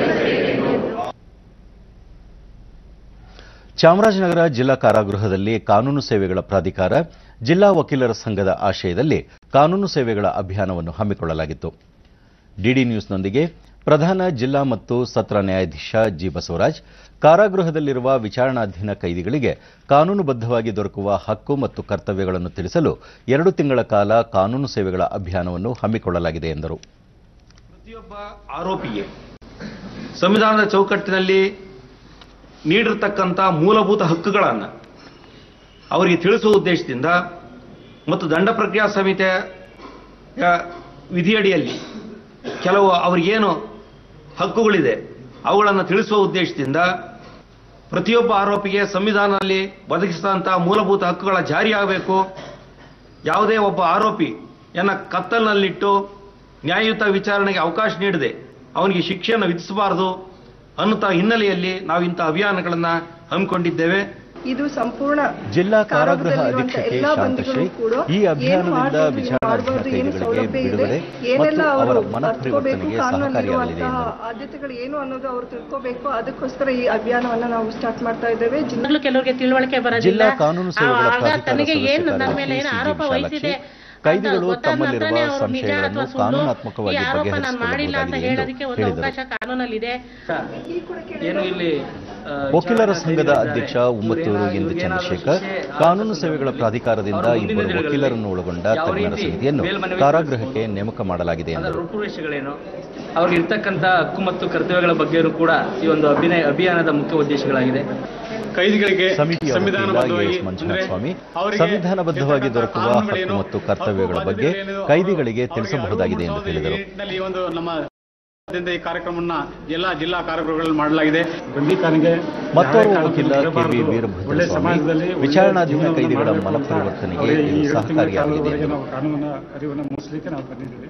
ಚಾಮರಾಜನಗರ ಜಿಲ್ಲಾ ಕಾರಾಗೃಹದಲ್ಲಿ ಕಾನೂನು ಸೇವೆಗಳ ಪ್ರಾಧಿಕಾರ ಜಿಲ್ಲಾ ವಕೀಲರ ಸಂಘದ ಆಶಯದಲ್ಲಿ ಕಾನೂನು ಸೇವೆಗಳ ಅಭಿಯಾನವನ್ನು ಹಮ್ಮಿಕೊಳ್ಳಲಾಗಿತ್ತು ಡಿಡಿ ನ್ಯೂಸ್ನೊಂದಿಗೆ ಪ್ರಧಾನ ಜಿಲ್ಲಾ ಮತ್ತು ಸತ್ರ ನ್ಯಾಯಾಧೀಶ ಜಿ ಬಸವರಾಜ್ ಕಾರಾಗೃಹದಲ್ಲಿರುವ ವಿಚಾರಣಾಧೀನ ಕೈದಿಗಳಿಗೆ ಕಾನೂನುಬದ್ಧವಾಗಿ ದೊರಕುವ ಹಕ್ಕು ಮತ್ತು ಕರ್ತವ್ಯಗಳನ್ನು ತಿಳಿಸಲು ಎರಡು ತಿಂಗಳ ಕಾಲ ಕಾನೂನು ಸೇವೆಗಳ ಅಭಿಯಾನವನ್ನು ಹಮ್ಮಿಕೊಳ್ಳಲಾಗಿದೆ ಎಂದರು ಪ್ರತಿಯೊಬ್ಬ ಆರೋಪಿಗೆ ಸಂವಿಧಾನದ ಚೌಕಟ್ಟಿನಲ್ಲಿ ನೀಡಿರತಕ್ಕಂಥ ಮೂಲಭೂತ ಹಕ್ಕುಗಳನ್ನು ಅವರಿಗೆ ತಿಳಿಸುವ ಉದ್ದೇಶದಿಂದ ಮತ್ತು ದಂಡ ಪ್ರಕ್ರಿಯಾ ಸಮಿತಿಯ ವಿಧಿಯಡಿಯಲ್ಲಿ ಕೆಲವು ಅವರಿಗೇನು ಹಕ್ಕುಗಳಿದೆ ಅವುಗಳನ್ನು ತಿಳಿಸುವ ಉದ್ದೇಶದಿಂದ ಪ್ರತಿಯೊಬ್ಬ ಆರೋಪಿಗೆ ಸಂವಿಧಾನದಲ್ಲಿ ಒದಗಿಸಿದಂತಹ ಮೂಲಭೂತ ಹಕ್ಕುಗಳ ಜಾರಿಯಾಗಬೇಕು ಯಾವುದೇ ಒಬ್ಬ ಆರೋಪಿಯನ್ನ ಕತ್ತಲಿನಲ್ಲಿಟ್ಟು ನ್ಯಾಯಯುತ ವಿಚಾರಣೆಗೆ ಅವಕಾಶ ನೀಡದೆ ಅವನಿಗೆ ಶಿಕ್ಷೆಯನ್ನು ವಿಧಿಸಬಾರದು ಅನ್ನುತ್ತಾ ಹಿನ್ನೆಲೆಯಲ್ಲಿ ನಾವು ಇಂಥ ಅಭಿಯಾನಗಳನ್ನು ಹಮ್ಮಿಕೊಂಡಿದ್ದೇವೆ ಇದು ಸಂಪೂರ್ಣ ಜಿಲ್ಲಾ ಕಾರಾಗೃಹ ಕಾರಾಗೃಹದಲ್ಲಿರುವಂತ ಅಧೀಕ್ಷಕಿ ಎಲ್ಲಾ ಶಾಂತಶ್ರೀ ಬಂಧಿಗಳು ಕೂಡ ಈ ಏನು ಅಭಿಯಾನದಿಂದ ಮಾಡ್ಬೋದು, ವಿಚಾರಣಾಧೀನ ಮಾಡ್ಬಾರ್ದು, ಏನು ಕೈದಿಗಳಿಗೆ ಸೌಲಭ್ಯ ಇದೆ, ಬಿಡುಗಡೆ ಏನೆಲ್ಲ ಮತ್ತು ಅವರು ಅವರ ಅರ್ಥಕೋಬೇಕು ಮನಪರಿವರ್ತನೆಗೆ ಸಹಕಾರಿಯಾಗಲಿದೆ ಕಾನೂನಲ್ಲಿರುವಂತಹ ಎಂದರು ಆದ್ಯತೆಗಳು ಏನು ಅನ್ನೋದು ಅವರು ತಿಳ್ಕೋಬೇಕು ಅದಕ್ಕೋಸ್ಕರ ಈ ಅಭಿಯಾನವನ್ನ ನಾವು ಸ್ಟಾರ್ಟ್ ಮಾಡ್ತಾ ಇದ್ದೇವೆ ಜಿಲ್ಲಾ ಈಗಲೂ ಕೆಲವರಿಗೆ ತಿಳುವಳಿಕೆ ಬರೋದಿಲ್ಲ ಜಿಲ್ಲಾ ಕಾನೂನು ಸೇವೆಗಳ ಆಗ ಪ್ರಾಧಿಕಾರ ತನಗೆ ಸದಸ್ಯ ಏನು ನನ್ನ ಮೇಲೆ ಕಾರ್ಯದರ್ಶಿ ಏನು ಸಿ. ಆರೋಪ ಜಿ. ವಹಿಸಿದೆ ವಿಶಾಲಾಕ್ಷಿ, ಕೈದಿಗಳು ಅಂತ ಗೊತ್ತಾದ ತಮ್ಮಲ್ಲಿರುವ ನಂತರನೇ ಅವರು ನಿಜ ಸಂಶಯಗಳನ್ನು ಅಥವಾ ಸುಳ್ಳು ಕಾನೂನಾತ್ಮಕವಾಗಿ ಈ ಆರೋಪ ನಾನು ಮಾಡಿಲ್ಲ ಅಂತ ಬಗೆಹರಿಸಿಕೊಳ್ಳಬಹುದಾಗಿದೆ ಹೇಳೋದಕ್ಕೆ ಎಂದು ಒಂದು ಹೇಳಿದರು ಅವಕಾಶ ಕಾನೂನಲ್ಲಿದೆ ಏನು ಇಲ್ಲಿ ವಕೀಲರ ಸಂಘದ ಅಧ್ಯಕ್ಷ ಉಮ್ಮತ್ತೂರು ಎಂದು ಚಂದ್ರಶೇಖರ್ ಕಾನೂನು ಸೇವೆಗಳ ಪ್ರಾಧಿಕಾರದಿಂದ ಇಬ್ಬರು ವಕೀಲರನ್ನು ಒಳಗೊಂಡ ತಜ್ಞರ ಸಮಿತಿಯನ್ನು ಕಾರಾಗೃಹಕ್ಕೆ ನೇಮಕ ಮಾಡಲಾಗಿದೆ ಎಂದರು ರೂಪುರೇಷೆಗಳೇನು ಅವ್ರಿಗೆ ಇರ್ತಕ್ಕಂಥ ಹಕ್ಕು ಮತ್ತು ಕರ್ತವ್ಯಗಳ ಬಗ್ಗೆಯೂ ಕೂಡ ಈ ಒಂದು ಅಭಿನಯ ಅಭಿಯಾನದ ಮುಖ್ಯ ಉದ್ದೇಶಗಳಾಗಿದೆ ಕೈದಿಗಳಿಗೆ ಸಮಿತಿಯ ವಕೀಲ ಎಸ್ ಮಂಜುನಾಥ ಸ್ವಾಮಿ ಸಂವಿಧಾನಬದ್ಧವಾಗಿ ದೊರಕುವ ಹಕ್ಕು ಮತ್ತು ಕರ್ತವ್ಯಗಳ ಬಗ್ಗೆ ಕೈದಿಗಳಿಗೆ ತಿಳಿಸಬಹುದಾಗಿದೆ ಎಂದು ಹೇಳಿದರು ಒಂದು ನಮ್ಮ ದಿಂದ ಈ ಕಾರ್ಯಕ್ರಮವನ್ನ ಎಲ್ಲ ಜಿಲ್ಲಾ ಕಾರ್ಯಕ್ರಮಗಳಲ್ಲಿ ಮಾಡಲಾಗಿದೆ ಬಂದೀತನಿಗೆ ಮತ್ತೋರ್ವ ವಕೀಲ ಕೆಬಿ ವೀರಭದ್ರ ಸ್ವಾಮಿ ವಿಚಾರಣಾಧೀನ ಕೈದಿಗಳ ಮನಪರಿವರ್ತನೆಗೆ ಇದು ಸಹಕಾರಿಯಾಗಲಿದೆ ಎಂದರು. ನಾವು ಕಾನೂನಿನ ಅರಿವನ್ನು ಮೂಡಿಸಲಿಕ್ಕೆ ನಾವು ಬಂದಿದ್ದೀವಿ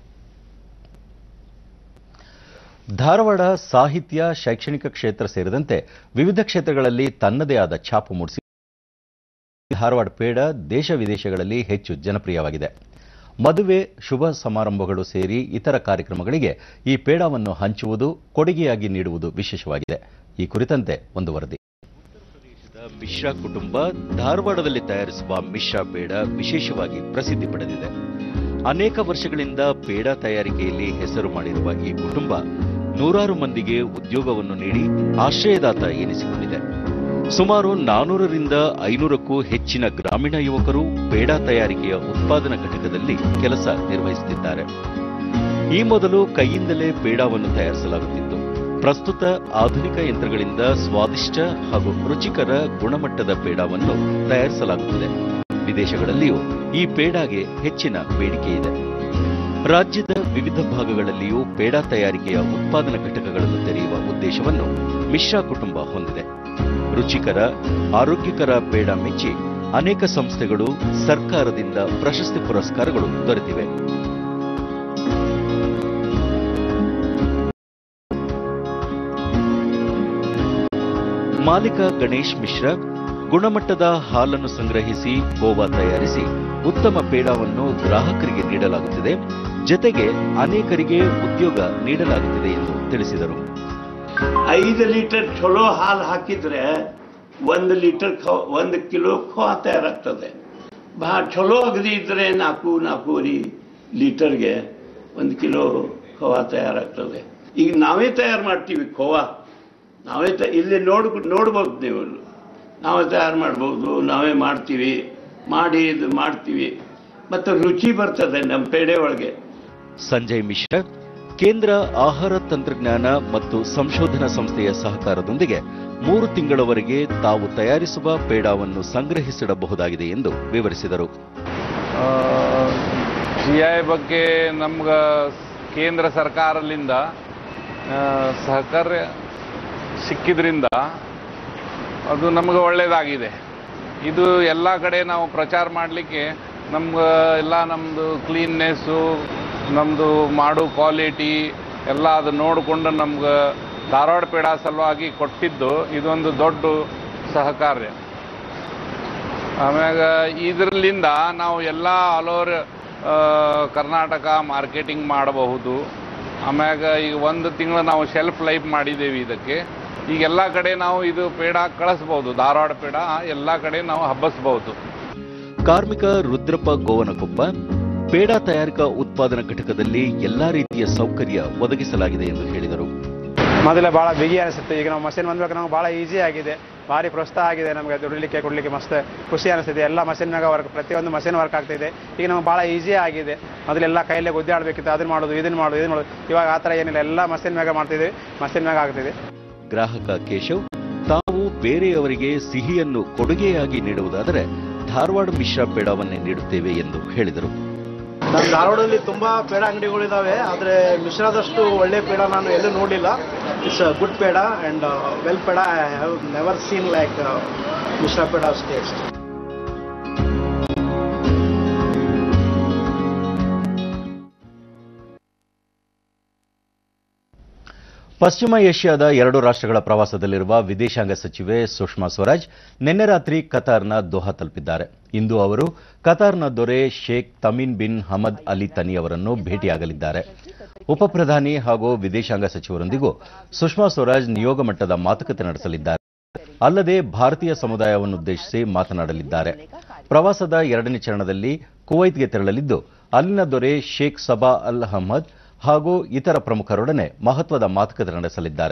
ಧಾರವಾಡ ಸಾಹಿತ್ಯ ಶೈಕ್ಷಣಿಕ ಕ್ಷೇತ್ರ ಸೇರಿದಂತೆ ವಿವಿಧ ಕ್ಷೇತ್ರಗಳಲ್ಲಿ ತನ್ನದೇ ಆದ ಛಾಪು ಮೂಡಿಸಿ ಧಾರವಾಡ ಪೇಡ ದೇಶ ವಿದೇಶಗಳಲ್ಲಿ ಹೆಚ್ಚು ಜನಪ್ರಿಯವಾಗಿದೆ ಮದುವೆ ಶುಭ ಸಮಾರಂಭಗಳು ಸೇರಿ ಇತರ ಕಾರ್ಯಕ್ರಮಗಳಿಗೆ ಈ ಪೇಡವನ್ನು ಹಂಚುವುದು ಕೊಡುಗೆಯಾಗಿ ನೀಡುವುದು ವಿಶೇಷವಾಗಿದೆ ಈ ಕುರಿತಂತೆ ಒಂದು ವರದಿ ಪ್ರದೇಶದ ಮಿಶ್ರಾ ಕುಟುಂಬ ಧಾರವಾಡದಲ್ಲಿ ತಯಾರಿಸುವ ಮಿಶ್ರಾ ಪೇಡ ವಿಶೇಷವಾಗಿ ಪ್ರಸಿದ್ಧಿ ಪಡೆದಿದೆ ಅನೇಕ ವರ್ಷಗಳಿಂದ ಪೇಡ ತಯಾರಿಕೆಯಲ್ಲಿ ಹೆಸರು ಮಾಡಿರುವ ಈ ಕುಟುಂಬ ನೂರಾರು ಮಂದಿಗೆ ಉದ್ಯೋಗವನ್ನು ನೀಡಿ ಆಶ್ರಯದಾತ ಎನಿಸಿಕೊಂಡಿದೆ ಸುಮಾರು ನಾನೂರರಿಂದ ಐನೂರಕ್ಕೂ ಹೆಚ್ಚಿನ ಗ್ರಾಮೀಣ ಯುವಕರು ಪೇಡ ತಯಾರಿಕೆಯ ಉತ್ಪಾದನಾ ಘಟಕದಲ್ಲಿ ಕೆಲಸ ನಿರ್ವಹಿಸುತ್ತಿದ್ದಾರೆ ಈ ಮೊದಲು ಕೈಯಿಂದಲೇ ಪೇಡಾವನ್ನು ತಯಾರಿಸಲಾಗುತ್ತಿತ್ತು ಪ್ರಸ್ತುತ ಆಧುನಿಕ ಯಂತ್ರಗಳಿಂದ ಸ್ವಾದಿಷ್ಟ ಹಾಗೂ ರುಚಿಕರ ಗುಣಮಟ್ಟದ ಪೇಡಾವನ್ನು ತಯಾರಿಸಲಾಗುತ್ತಿದೆ ವಿದೇಶಗಳಲ್ಲಿಯೂ ಈ ಪೇಡಾಗೆ ಹೆಚ್ಚಿನ ಬೇಡಿಕೆ ಇದೆ ರಾಜ್ಯದ ವಿವಿಧ ಭಾಗಗಳಲ್ಲಿಯೂ ಪೇಡಾ ತಯಾರಿಕೆಯ ಉತ್ಪಾದನಾ ಘಟಕಗಳನ್ನು ತೆರೆಯುವ ಉದ್ದೇಶವನ್ನು ಮಿಶ್ರಾ ಕುಟುಂಬ ಹೊಂದಿದೆ ರುಚಿಕರ ಆರೋಗ್ಯಕರ ಪೇಡ ಮೆಚ್ಚಿ ಅನೇಕ ಸಂಸ್ಥೆಗಳು ಸರ್ಕಾರದಿಂದ ಪ್ರಶಸ್ತಿ ಪುರಸ್ಕಾರಗಳು ದೊರೆತಿವೆ ಮಾಲೀಕ ಗಣೇಶ್ ಮಿಶ್ರಾ ಗುಣಮಟ್ಟದ ಹಾಲನ್ನು ಸಂಗ್ರಹಿಸಿ ಗೋವಾ ತಯಾರಿಸಿ ಉತ್ತಮ ಪೇಡಾವನ್ನು ಗ್ರಾಹಕರಿಗೆ ನೀಡಲಾಗುತ್ತಿದೆ ಜತೆಗೆ ಅನೇಕರಿಗೆ ಉದ್ಯೋಗ ನೀಡಲಾಗುತ್ತಿದೆ ಎಂದು ತಿಳಿಸಿದರು ಐದು ಲೀಟರ್ ಚಲೋ ಹಾಲು ಹಾಕಿದ್ರೆ ಒಂದು ಲೀಟರ್ ಖೋ ಒಂದು ಕಿಲೋ ಖೋವಾ ತಯಾರಾಗ್ತದೆ ಭಾಳ ಚಲೋ ಅಗದಿ ಇದ್ರೆ ನಾಲ್ಕು ನಾಲ್ಕೂವರೆ ಲೀಟರ್ಗೆ ಒಂದು ಕಿಲೋ ಖೋವಾ ತಯಾರಾಗ್ತದೆ ಈಗ ನಾವೇ ತಯಾರು ಮಾಡ್ತೀವಿ ಖೋವಾ ನಾವೇ ತ ಇಲ್ಲಿ ನೋಡ್ ನೋಡ್ಬೋದು ನೀವು ನಾವೇ ತಯಾರು ಮಾಡ್ಬೋದು ನಾವೇ ಮಾಡ್ತೀವಿ ಮಾಡಿ ಇದು ಮಾಡ್ತೀವಿ ಮತ್ತು ರುಚಿ ಬರ್ತದೆ ನಮ್ಮ ಪೇಡೆ ಒಳಗೆ ಸಂಜಯ್ ಮಿಶ್ರಾ ಕೇಂದ್ರ ಆಹಾರ ತಂತ್ರಜ್ಞಾನ ಮತ್ತು ಸಂಶೋಧನಾ ಸಂಸ್ಥೆಯ ಸಹಕಾರದೊಂದಿಗೆ ಮೂರು ತಿಂಗಳವರೆಗೆ ತಾವು ತಯಾರಿಸುವ ಪೇಡಾವನ್ನು ಸಂಗ್ರಹಿಸಿಡಬಹುದಾಗಿದೆ ಎಂದು ವಿವರಿಸಿದರು ಜಿ ಐ ಬಗ್ಗೆ ನಮ್ಗೆ ಕೇಂದ್ರ ಸರ್ಕಾರದಿಂದ ಆ, ಸಹಕಾರ್ಯ ಸಿಕ್ಕಿದ್ರಿಂದ ಅದು ನಮ್ಗೆ ಒಳ್ಳೆಯದಾಗಿದೆ ಇದು ಎಲ್ಲ ಕಡೆ ನಾವು ಪ್ರಚಾರ ಮಾಡಲಿಕ್ಕೆ ನಮ್ಗೆ ಎಲ್ಲ ನಮ್ಮದು ಕ್ಲೀನ್ನೆಸ್ಸು ನಮ್ಮದು ಮಾಡೋ ಕ್ವಾಲಿಟಿ ಎಲ್ಲ ಅದು ನೋಡಿಕೊಂಡು ನಮ್ಗೆ ಧಾರವಾಡ ಪೇಡ ಸಲುವಾಗಿ ಕೊಟ್ಟಿದ್ದು ಇದೊಂದು ದೊಡ್ಡ ಸಹಕಾರ್ಯ ಆಮ್ಯಾಗ ಇದರಲ್ಲಿಂದ ನಾವು ಎಲ್ಲ ಆಲ್ ಓವರ್ ಕರ್ನಾಟಕ ಮಾರ್ಕೆಟಿಂಗ್ ಮಾಡಬಹುದು ಆಮ್ಯಾಗ ಈಗ ಒಂದು ತಿಂಗಳು ನಾವು ಶೆಲ್ಫ್ ಲೈಫ್ ಮಾಡಿದ್ದೇವೆ ಇದಕ್ಕೆ ಈಗ ಎಲ್ಲ ಕಡೆ ನಾವು ಇದು ಪೇಡ ಕಳಿಸ್ಬೋದು ಧಾರವಾಡ ಪೇಡ ಎಲ್ಲ ಕಡೆ ನಾವು ಹಬ್ಬಸ್ಬಹುದು ಕಾರ್ಮಿಕ ರುದ್ರಪ್ಪ ಗೋವನಕೊಪ್ಪ ಪೇಡಾ ತಯಾರಿಕಾ ಉತ್ಪಾದನಾ ಘಟಕದಲ್ಲಿ ಎಲ್ಲಾ ರೀತಿಯ ಸೌಕರ್ಯ ಒದಗಿಸಲಾಗಿದೆ ಎಂದು ಹೇಳಿದರು ಮೊದಲೇ ಭಾಳ ಬಿಗಿ ಅನಿಸುತ್ತೆ ಈಗ ನಾವು ಮಷಿನ್ ಬಂದ್ಬೇಕು ನಮ್ಗೆ ಭಾಳ ಈಸಿ ಆಗಿದೆ ಭಾರಿ ಪ್ರೋತ್ಸಾಹ ಆಗಿದೆ ನಮಗೆ ದುಡಿಲಿಕ್ಕೆ ಕೊಡಲಿಕ್ಕೆ ಮಸ್ತ್ ಖುಷಿ ಅನಿಸ್ತಿದೆ ಎಲ್ಲ ಮಷಿನ್ನಾಗ ವರ್ಕ್ ಪ್ರತಿಯೊಂದು ಮಷಿನ್ ವರ್ಕ್ ಆಗ್ತಿದೆ ಈಗ ನಮ್ಗೆ ಭಾಳ ಈಸಿ ಆಗಿದೆ ಮೊದಲೆಲ್ಲ ಕೈಯಲ್ಲೇ ಗುದ್ದಾಡಬೇಕಿತ್ತು ಅದನ್ನ ಮಾಡೋದು ಇದನ್ನ ಮಾಡೋದು ಇದನ್ನ ಮಾಡೋದು ಇವಾಗ ಆ ಥರ ಏನಿಲ್ಲ ಎಲ್ಲ ಮಷಿನ್ ಮ್ಯಾಗ ಮಾಡ್ತಿದ್ದೀವಿ ಮಷಿನ್ ಮ್ಯಾಗ ಆಗ್ತಿದೆ ಗ್ರಾಹಕ ಕೇಶವ್ ತಾವು ಬೇರೆಯವರಿಗೆ ಸಿಹಿಯನ್ನು ಕೊಡುಗೆಯಾಗಿ ನೀಡುವುದಾದರೆ ಧಾರವಾಡ ಮಿಶ್ರ ಪೇಡಾವನ್ನೇ ನೀಡುತ್ತೇವೆ ಎಂದು ಹೇಳಿದರು ನಮ್ಮ ಧಾರವಾಡದಲ್ಲಿ ತುಂಬಾ ಪೇಡ ಅಂಗಡಿಗಳಿದಾವೆ ಆದರೆ ಮಿಶ್ರಾದಷ್ಟು ಒಳ್ಳೆ ಪೇಡ ನಾನು ಎಲ್ಲೂ ನೋಡಿಲ್ಲ it's good peda and well peda I have never seen like Mishra peda taste ಪಶ್ಚಿಮ ಏಷ್ಯಾದ ಎರಡು ರಾಷ್ಟ್ರಗಳ ಪ್ರವಾಸದಲ್ಲಿರುವ ವಿದೇಶಾಂಗ ಸಚಿವೆ ಸುಷ್ಮಾ ಸ್ವರಾಜ್ ನಿನ್ನೆ ರಾತ್ರಿ ಕತಾರ್ನ ದೋಹಾ ತಲುಪಿದ್ದಾರೆ ಇಂದು ಅವರು ಕತಾರ್ನ ದೊರೆ Sheikh Tamim bin Hamad Al Thani ಅವರನ್ನು ಭೇಟಿಯಾಗಲಿದ್ದಾರೆ ಉಪಪ್ರಧಾನಿ ಹಾಗೂ ವಿದೇಶಾಂಗ ಸಚಿವರೊಂದಿಗೂ ಸುಷ್ಮಾ ಸ್ವರಾಜ್ ನಿಯೋಗ ಮಟ್ಟದ ಮಾತುಕತೆ ನಡೆಸಲಿದ್ದಾರೆ ಅಲ್ಲದೆ ಭಾರತೀಯ ಸಮುದಾಯವನ್ನುದ್ದೇಶಿಸಿ ಮಾತನಾಡಲಿದ್ದಾರೆ ಪ್ರವಾಸದ ಎರಡನೇ ಚರಣದಲ್ಲಿ ಕುವೈತ್ಗೆ ತೆರಳಲಿದ್ದು ಅಲ್ಲಿನ ದೊರೆ ಶೇಖ್ ಸಬಾ ಅಲ್ ಅಹಮದ್ ಹಾಗೂ ಇತರ ಪ್ರಮುಖರೊಡನೆ ಮಹತ್ವದ ಮಾತುಕತೆ ನಡೆಸಲಿದ್ದಾರೆ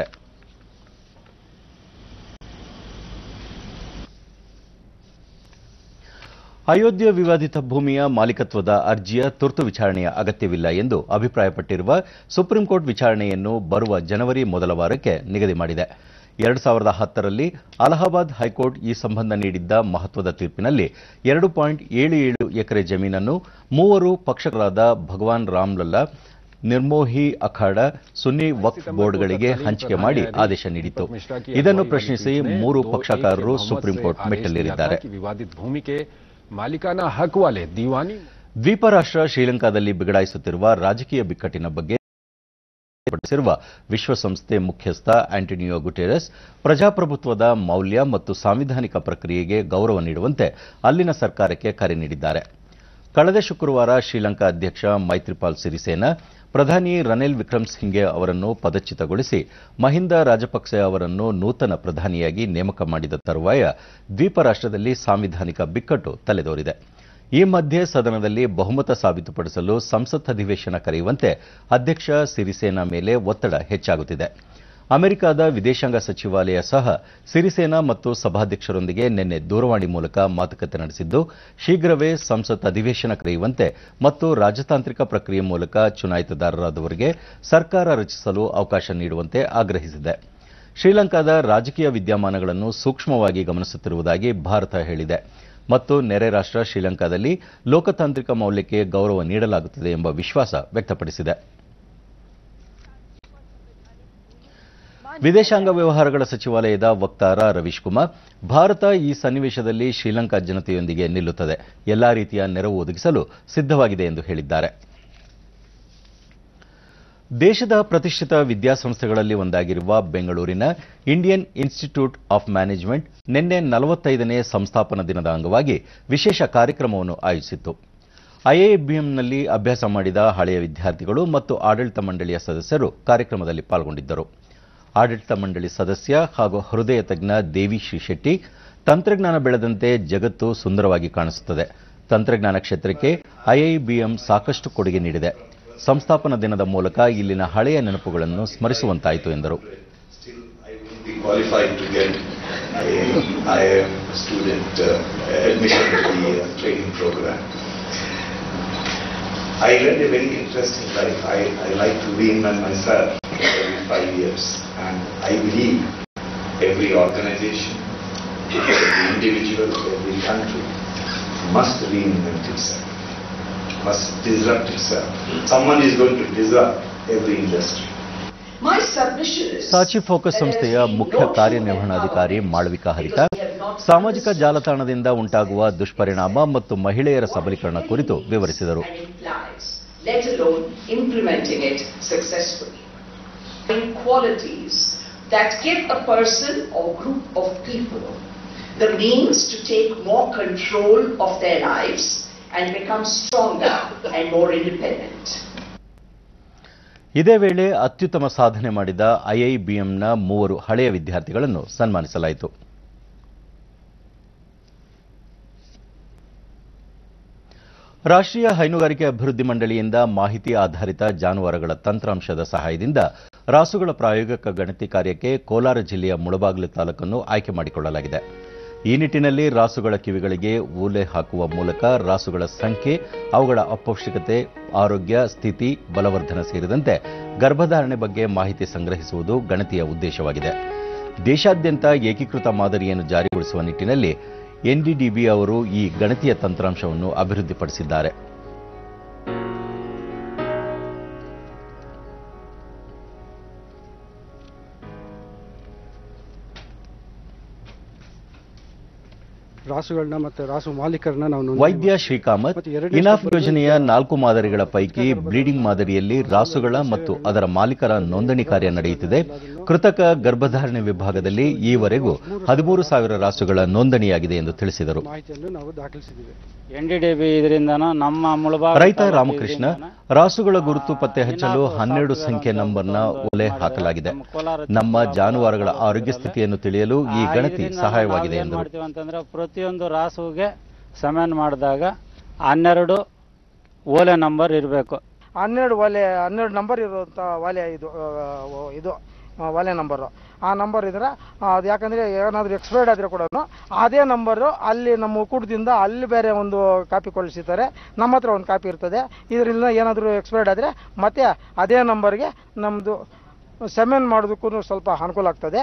ಅಯೋಧ್ಯೆ ವಿವಾದಿತ ಭೂಮಿಯ ಮಾಲೀಕತ್ವದ ಅರ್ಜಿಯ ತುರ್ತು ವಿಚಾರಣೆಯ ಅಗತ್ಯವಿಲ್ಲ ಎಂದು ಅಭಿಪ್ರಾಯಪಟ್ಟಿರುವ ಸುಪ್ರೀಂ ಕೋರ್ಟ್ ವಿಚಾರಣೆಯನ್ನು ಬರುವ ಜನವರಿ ಮೊದಲ ವಾರಕ್ಕೆ ನಿಗದಿ ಮಾಡಿದೆ ಎರಡು ಸಾವಿರದ ಹತ್ತರಲ್ಲಿ ಅಲಹಾಬಾದ್ ಹೈಕೋರ್ಟ್ ಈ ಸಂಬಂಧ ನೀಡಿದ್ದ ಮಹತ್ವದ ತೀರ್ಪಿನಲ್ಲಿ ಎರಡು ಪಾಯಿಂಟ್ ಏಳು ಏಳು ಎಕರೆ ಜಮೀನನ್ನು ಮೂವರು ಪಕ್ಷಗಳಾದ ಭಗವಾನ್ ರಾಮ್ಲಲ್ಲಾ ನಿರ್ಮೋಹಿ ಅಖಾಡ ಸುನ್ನಿ ವಕ್ಫ್ ಬೋರ್ಡ್ಗಳಿಗೆ ಹಂಚಿಕೆ ಮಾಡಿ ಆದೇಶ ನೀಡಿತ್ತು ಇದನ್ನು ಪ್ರಶ್ನಿಸಿ ಮೂರು ಪಕ್ಷಕಾರರು ಸುಪ್ರೀಂ ಕೋರ್ಟ್ ಮೆಟ್ಟಲೇರಿದ್ದಾರೆ विवादित भूमि के मालिकाना हक वाले दीवानी ದ್ವೀಪ ರಾಷ್ಟ್ರ ಶ್ರೀಲಂಕಾದಲ್ಲಿ ಬಿಗಡಾಯಿಸುತ್ತಿರುವ ರಾಜಕೀಯ ಬಿಕ್ಕಟ್ಟಿನ ಬಗ್ಗೆ ಪಡಿಸಿರುವ ವಿಶ್ವಸಂಸ್ಥೆ ಮುಖ್ಯಸ್ಥ ಆಂಟನಿಯೋ ಗುಟೆರಸ್ ಪ್ರಜಾಪ್ರಭುತ್ವದ ಮೌಲ್ಯ ಮತ್ತು ಸಾಂವಿಧಾನಿಕ ಪ್ರಕ್ರಿಯೆಗೆ ಗೌರವ ನೀಡುವಂತೆ ಅಲ್ಲಿನ ಸರ್ಕಾರಕ್ಕೆ ಕರೆ ನೀಡಿದ್ದಾರೆ ಕಳೆದ ಶುಕ್ರವಾರ ಶ್ರೀಲಂಕಾ ಅಧ್ಯಕ್ಷ ಮೈತ್ರಿಪಾಲ್ ಸಿರಿಸೇನಾ ಪ್ರಧಾನಿ ರನಿಲ್ ವಿಕ್ರಮಸಿಂಘೆ ಅವರನ್ನು ಪದಚ್ಯುತಗೊಳಿಸಿ ಮಹಿಂದ ರಾಜಪಕ್ಸೆ ಅವರನ್ನು ನೂತನ ಪ್ರಧಾನಿಯಾಗಿ ನೇಮಕ ಮಾಡಿದ ತರುವಾಯ ದ್ವೀಪ ರಾಷ್ಟ್ರದಲ್ಲಿ ಸಾಂವಿಧಾನಿಕ ಬಿಕ್ಕಟ್ಟು ತಲೆದೋರಿದೆ ಈ ಮಧ್ಯೆ ಸದನದಲ್ಲಿ ಬಹುಮತ ಸಾಬೀತುಪಡಿಸಲು ಸಂಸತ್ ಅಧಿವೇಶನ ಕರೆಯುವಂತೆ ಅಧ್ಯಕ್ಷ ಸಿರಿಸೇನಾ ಮೇಲೆ ಒತ್ತಡ ಹೆಚ್ಚಾಗುತ್ತಿದೆ ಅಮೆರಿಕದ ವಿದೇಶಾಂಗ ಸಚಿವಾಲಯ ಸಹ ಸಿರಿಸೇನಾ ಮತ್ತು ಸಭಾಧ್ಯಕ್ಷರೊಂದಿಗೆ ನಿನ್ನೆ ದೂರವಾಣಿ ಮೂಲಕ ಮಾತುಕತೆ ನಡೆಸಿದ್ದು ಶೀಘ್ರವೇ ಸಂಸತ್ ಅಧಿವೇಶನ ಕರೆಯುವಂತೆ ಮತ್ತು ರಾಜತಾಂತ್ರಿಕ ಪ್ರಕ್ರಿಯೆ ಮೂಲಕ ಚುನಾಯಿತದಾರರಾದವರಿಗೆ ಸರ್ಕಾರ ರಚಿಸಲು ಅವಕಾಶ ನೀಡುವಂತೆ ಆಗ್ರಹಿಸಿದೆ ಶ್ರೀಲಂಕಾದ ರಾಜಕೀಯ ವಿದ್ಯಮಾನಗಳನ್ನು ಸೂಕ್ಷ್ಮವಾಗಿ ಗಮನಿಸುತ್ತಿರುವುದಾಗಿ ಭಾರತ ಹೇಳಿದೆ ಮತ್ತು ನೆರೆ ರಾಷ್ಟ್ರ ಶ್ರೀಲಂಕಾದಲ್ಲಿ ಲೋಕತಾಂತ್ರಿಕ ಮೌಲ್ಯಕ್ಕೆ ಗೌರವ ನೀಡಲಾಗುತ್ತದೆ ಎಂಬ ವಿಶ್ವಾಸ ವ್ಯಕ್ತಪಡಿಸಿದೆ ವಿದೇಶಾಂಗ ವ್ಯವಹಾರಗಳ ಸಚಿವಾಲಯದ ವಕ್ತಾರ ರವೀಶ್ ಕುಮಾರ್ ಭಾರತ ಈ ಸನ್ನಿವೇಶದಲ್ಲಿ ಶ್ರೀಲಂಕಾ ಜನತೆಯೊಂದಿಗೆ ನಿಲ್ಲುತ್ತದೆ ಎಲ್ಲಾ ರೀತಿಯ ನೆರವು ಒದಗಿಸಲು ಸಿದ್ಧವಾಗಿದೆ ಎಂದು ಹೇಳಿದ್ದಾರೆ ದೇಶದ ಪ್ರತಿಷ್ಠಿತ ವಿದ್ಯಾಸಂಸ್ಥೆಗಳಲ್ಲಿ ಒಂದಾಗಿರುವ ಬೆಂಗಳೂರಿನ ಇಂಡಿಯನ್ ಇನ್ಸ್ಟಿಟ್ಯೂಟ್ ಆಫ್ ಮ್ಯಾನೇಜ್ಮೆಂಟ್ ನಿನ್ನೆ ನಲವತ್ತೈದನೇ ಸಂಸ್ಥಾಪನಾ ದಿನದ ಅಂಗವಾಗಿ ವಿಶೇಷ ಕಾರ್ಯಕ್ರಮವನ್ನು ಆಯೋಜಿಸಿತ್ತು ಐಐಬಿಎಂನಲ್ಲಿ ಅಭ್ಯಾಸ ಮಾಡಿದ ಹಳೆಯ ವಿದ್ಯಾರ್ಥಿಗಳು ಮತ್ತು ಆಡಳಿತ ಮಂಡಳಿಯ ಸದಸ್ಯರು ಕಾರ್ಯಕ್ರಮದಲ್ಲಿ ಪಾಲ್ಗೊಂಡಿದ್ದರು ಆಡಳಿತ ಮಂಡಳಿ ಸದಸ್ಯ ಹಾಗೂ ಹೃದಯ ತಜ್ಞ ದೇವಿ ಶ್ರೀಶೆಟ್ಟಿ ತಂತ್ರಜ್ಞಾನ ಬೆಳೆದಂತೆ ಜಗತ್ತು ಸುಂದರವಾಗಿ ಕಾಣಿಸುತ್ತದೆ ತಂತ್ರಜ್ಞಾನ ಕ್ಷೇತ್ರಕ್ಕೆ ಐಐಬಿಎಂ ಸಾಕಷ್ಟು ಕೊಡುಗೆ ನೀಡಿದೆ ಸಂಸ್ಥಾಪನಾ ದಿನದ ಮೂಲಕ ಇಲ್ಲಿನ ಹಳೆಯ ನೆನಪುಗಳನ್ನು ಸ್ಮರಿಸುವಂತಾಯಿತು ಎಂದರು be qualified to get a IIM student uh, admission to the uh, training program. I led a very interesting life. I, I like to reinvent myself every five years. And I believe every organization, every individual, every country must reinvent itself, must disrupt itself. Someone is going to disrupt every industry. My submission is Sachi Focus ಸಂಸ್ಥೆಯ ಮುಖ್ಯ ಕಾರ್ಯನಿರ್ವಹಣಾಧಿಕಾರಿ ಮಾಳವಿಕಾ ಹರಿತ ಸಾಮಾಜಿಕ ಜಾಲತಾಣದಿಂದ ಉಂಟಾಗುವ ದುಷ್ಪರಿಣಾಮ ಮತ್ತು ಮಹಿಳೆಯರ ಸಬಲೀಕರಣ ಕುರಿತು ವಿವರಿಸಿದರು implies, let alone implementing it successfully. Qualities that give a person or group of people the means to take more control of their lives and become stronger and more independent. ಇದೇ ವೇಳೆ ಅತ್ಯುತ್ತಮ ಸಾಧನೆ ಮಾಡಿದ ಐಐಬಿಎಂನ ಮೂವರು ಹಳೆಯ ವಿದ್ಯಾರ್ಥಿಗಳನ್ನು ಸನ್ಮಾನಿಸಲಾಯಿತು ರಾಷ್ಟ್ರೀಯ ಹೈನುಗಾರಿಕೆ ಅಭಿವೃದ್ಧಿ ಮಂಡಳಿಯಿಂದ ಮಾಹಿತಿ ಆಧಾರಿತ ಜಾನುವಾರುಗಳ ತಂತ್ರಾಂಶದ ಸಹಾಯದಿಂದ ರಾಸುಗಳ ಪ್ರಾಯೋಗಿಕ ಗಣತಿ ಕಾರ್ಯಕ್ಕೆ ಕೋಲಾರ ಜಿಲ್ಲೆಯ ಮುಳಬಾಗಿಲು ತಾಲೂಕನ್ನು ಆಯ್ಕೆ ಮಾಡಿಕೊಳ್ಳಲಾಗಿದೆ ಈ ನಿಟ್ಟಿನಲ್ಲಿ ರಾಸುಗಳ ಕಿವಿಗಳಿಗೆ ಊಲೆ ಹಾಕುವ ಮೂಲಕ ರಾಸುಗಳ ಸಂಖ್ಯೆ ಅವುಗಳ ಅಪೌಷ್ಟಿಕತೆ ಆರೋಗ್ಯ ಸ್ಥಿತಿ ಬಲವರ್ಧನ ಸೇರಿದಂತೆ ಗರ್ಭಧಾರಣೆ ಬಗ್ಗೆ ಮಾಹಿತಿ ಸಂಗ್ರಹಿಸುವುದು ಗಣತಿಯ ಉದ್ದೇಶವಾಗಿದೆ ದೇಶಾದ್ಯಂತ ಏಕೀಕೃತ ಮಾದರಿಯನ್ನು ಜಾರಿಗೊಳಿಸುವ ನಿಟ್ಟಿನಲ್ಲಿ ಎನ್ಡಿಡಿಬಿ ಅವರು ಈ ಗಣತಿಯ ತಂತ್ರಾಂಶವನ್ನು ಅಭಿವೃದ್ಧಿಪಡಿಸಿದ್ದಾರೆ ರಾಸುಗಳನ್ನ ಮತ್ತೆ ರಾಸು ಮಾಲೀಕರನ್ನ ನಾವು ನೋಂದಣಿ ವೈದ್ಯ ಶ್ರೀಕಾಮತ್ ಇನಾಫ್ ಯೋಜನೆಯ ನಾಲ್ಕು ಮಾದರಿಗಳ ಪೈಕಿ ಬ್ಲೀಡಿಂಗ್ ಮಾದರಿಯಲ್ಲಿ ರಾಸುಗಳ ಮತ್ತು ಅದರ ಮಾಲೀಕರ ನೋಂದಣಿ ಕಾರ್ಯ ನಡೆಯುತ್ತಿದೆ ಕೃತಕ ಗರ್ಭಧಾರಣೆ ವಿಭಾಗದಲ್ಲಿ ಈವರೆಗೂ ಹದಿಮೂರು ಸಾವಿರ ರಾಸುಗಳ ನೋಂದಣಿಯಾಗಿದೆ ಎಂದು ತಿಳಿಸಿದರು ಮಾಹಿತಿಯನ್ನು ನಾವು ದಾಖಲಿಸಿದ್ದೀವಿ ಎನ್ಡಿಡಿಬಿ ಇದರಿಂದನೂ ನಮ್ಮ ಮುಳಬಾಗ ರೈತ ರಾಮಕೃಷ್ಣ ರಾಸುಗಳ ಗುರುತು ಪತ್ತೆ ಹಚ್ಚಲು ಹನ್ನೆರಡು ಸಂಖ್ಯೆ ನಂಬರ್ನ ಒಲೆ ಹಾಕಲಾಗಿದೆ ನಮ್ಮ ಜಾನುವಾರುಗಳ ಆರೋಗ್ಯ ಸ್ಥಿತಿಯನ್ನು ತಿಳಿಯಲು ಈ ಗಣತಿ ಸಹಾಯವಾಗಿದೆ ಎಂದರು ಮಾಡ್ತೀವಿ ಅಂತಂದ್ರೆ ಪ್ರತಿಯೊಂದು ರಾಸುಗೆ ಸಮಾನ ಮಾಡಿದಾಗ ಹನ್ನೆರಡು ಓಲೆ ನಂಬರ್ ಇರಬೇಕು ಹನ್ನೆರಡು ಒಲೆ ಹನ್ನೆರಡು ನಂಬರ್ ಇರುವಂಥ ಒಲೆ ಇದು ಆ, ಓ- ಇದು ಆ, ಒಲೆ ನಂಬರು ಆ ನಂಬರ್ ಇದ್ರೆ ಆ, ಅದು ಯಾಕಂದರೆ ಏನಾದರೂ ಎಕ್ಸ್ಪೈರ್ಡ್ ಆದರೆ ಕೂಡ ಅದೇ ನಂಬರು ಅಲ್ಲಿ ನಮ್ಮ ಒಕ್ಕೂಟದಿಂದ ಅಲ್ಲಿ ಬೇರೆ ಒಂದು ಕಾಪಿ ಕಳಿಸಿರ್ತಾರೆ ನಮ್ಮ ಹತ್ರ ಒಂದು ಕಾಪಿ ಇರ್ತದೆ ಇದರಿಂದ ಏನಾದರೂ ಎಕ್ಸ್ಪೈರ್ಡ್ ಆದರೆ ಮತ್ತೆ ಅದೇ ನಂಬರ್ಗೆ ನಮ್ಮದು ಸೆಮೆನ್ ಮಾಡೋದಕ್ಕೂ ಸ್ವಲ್ಪ ಅನುಕೂಲ ಆಗ್ತದೆ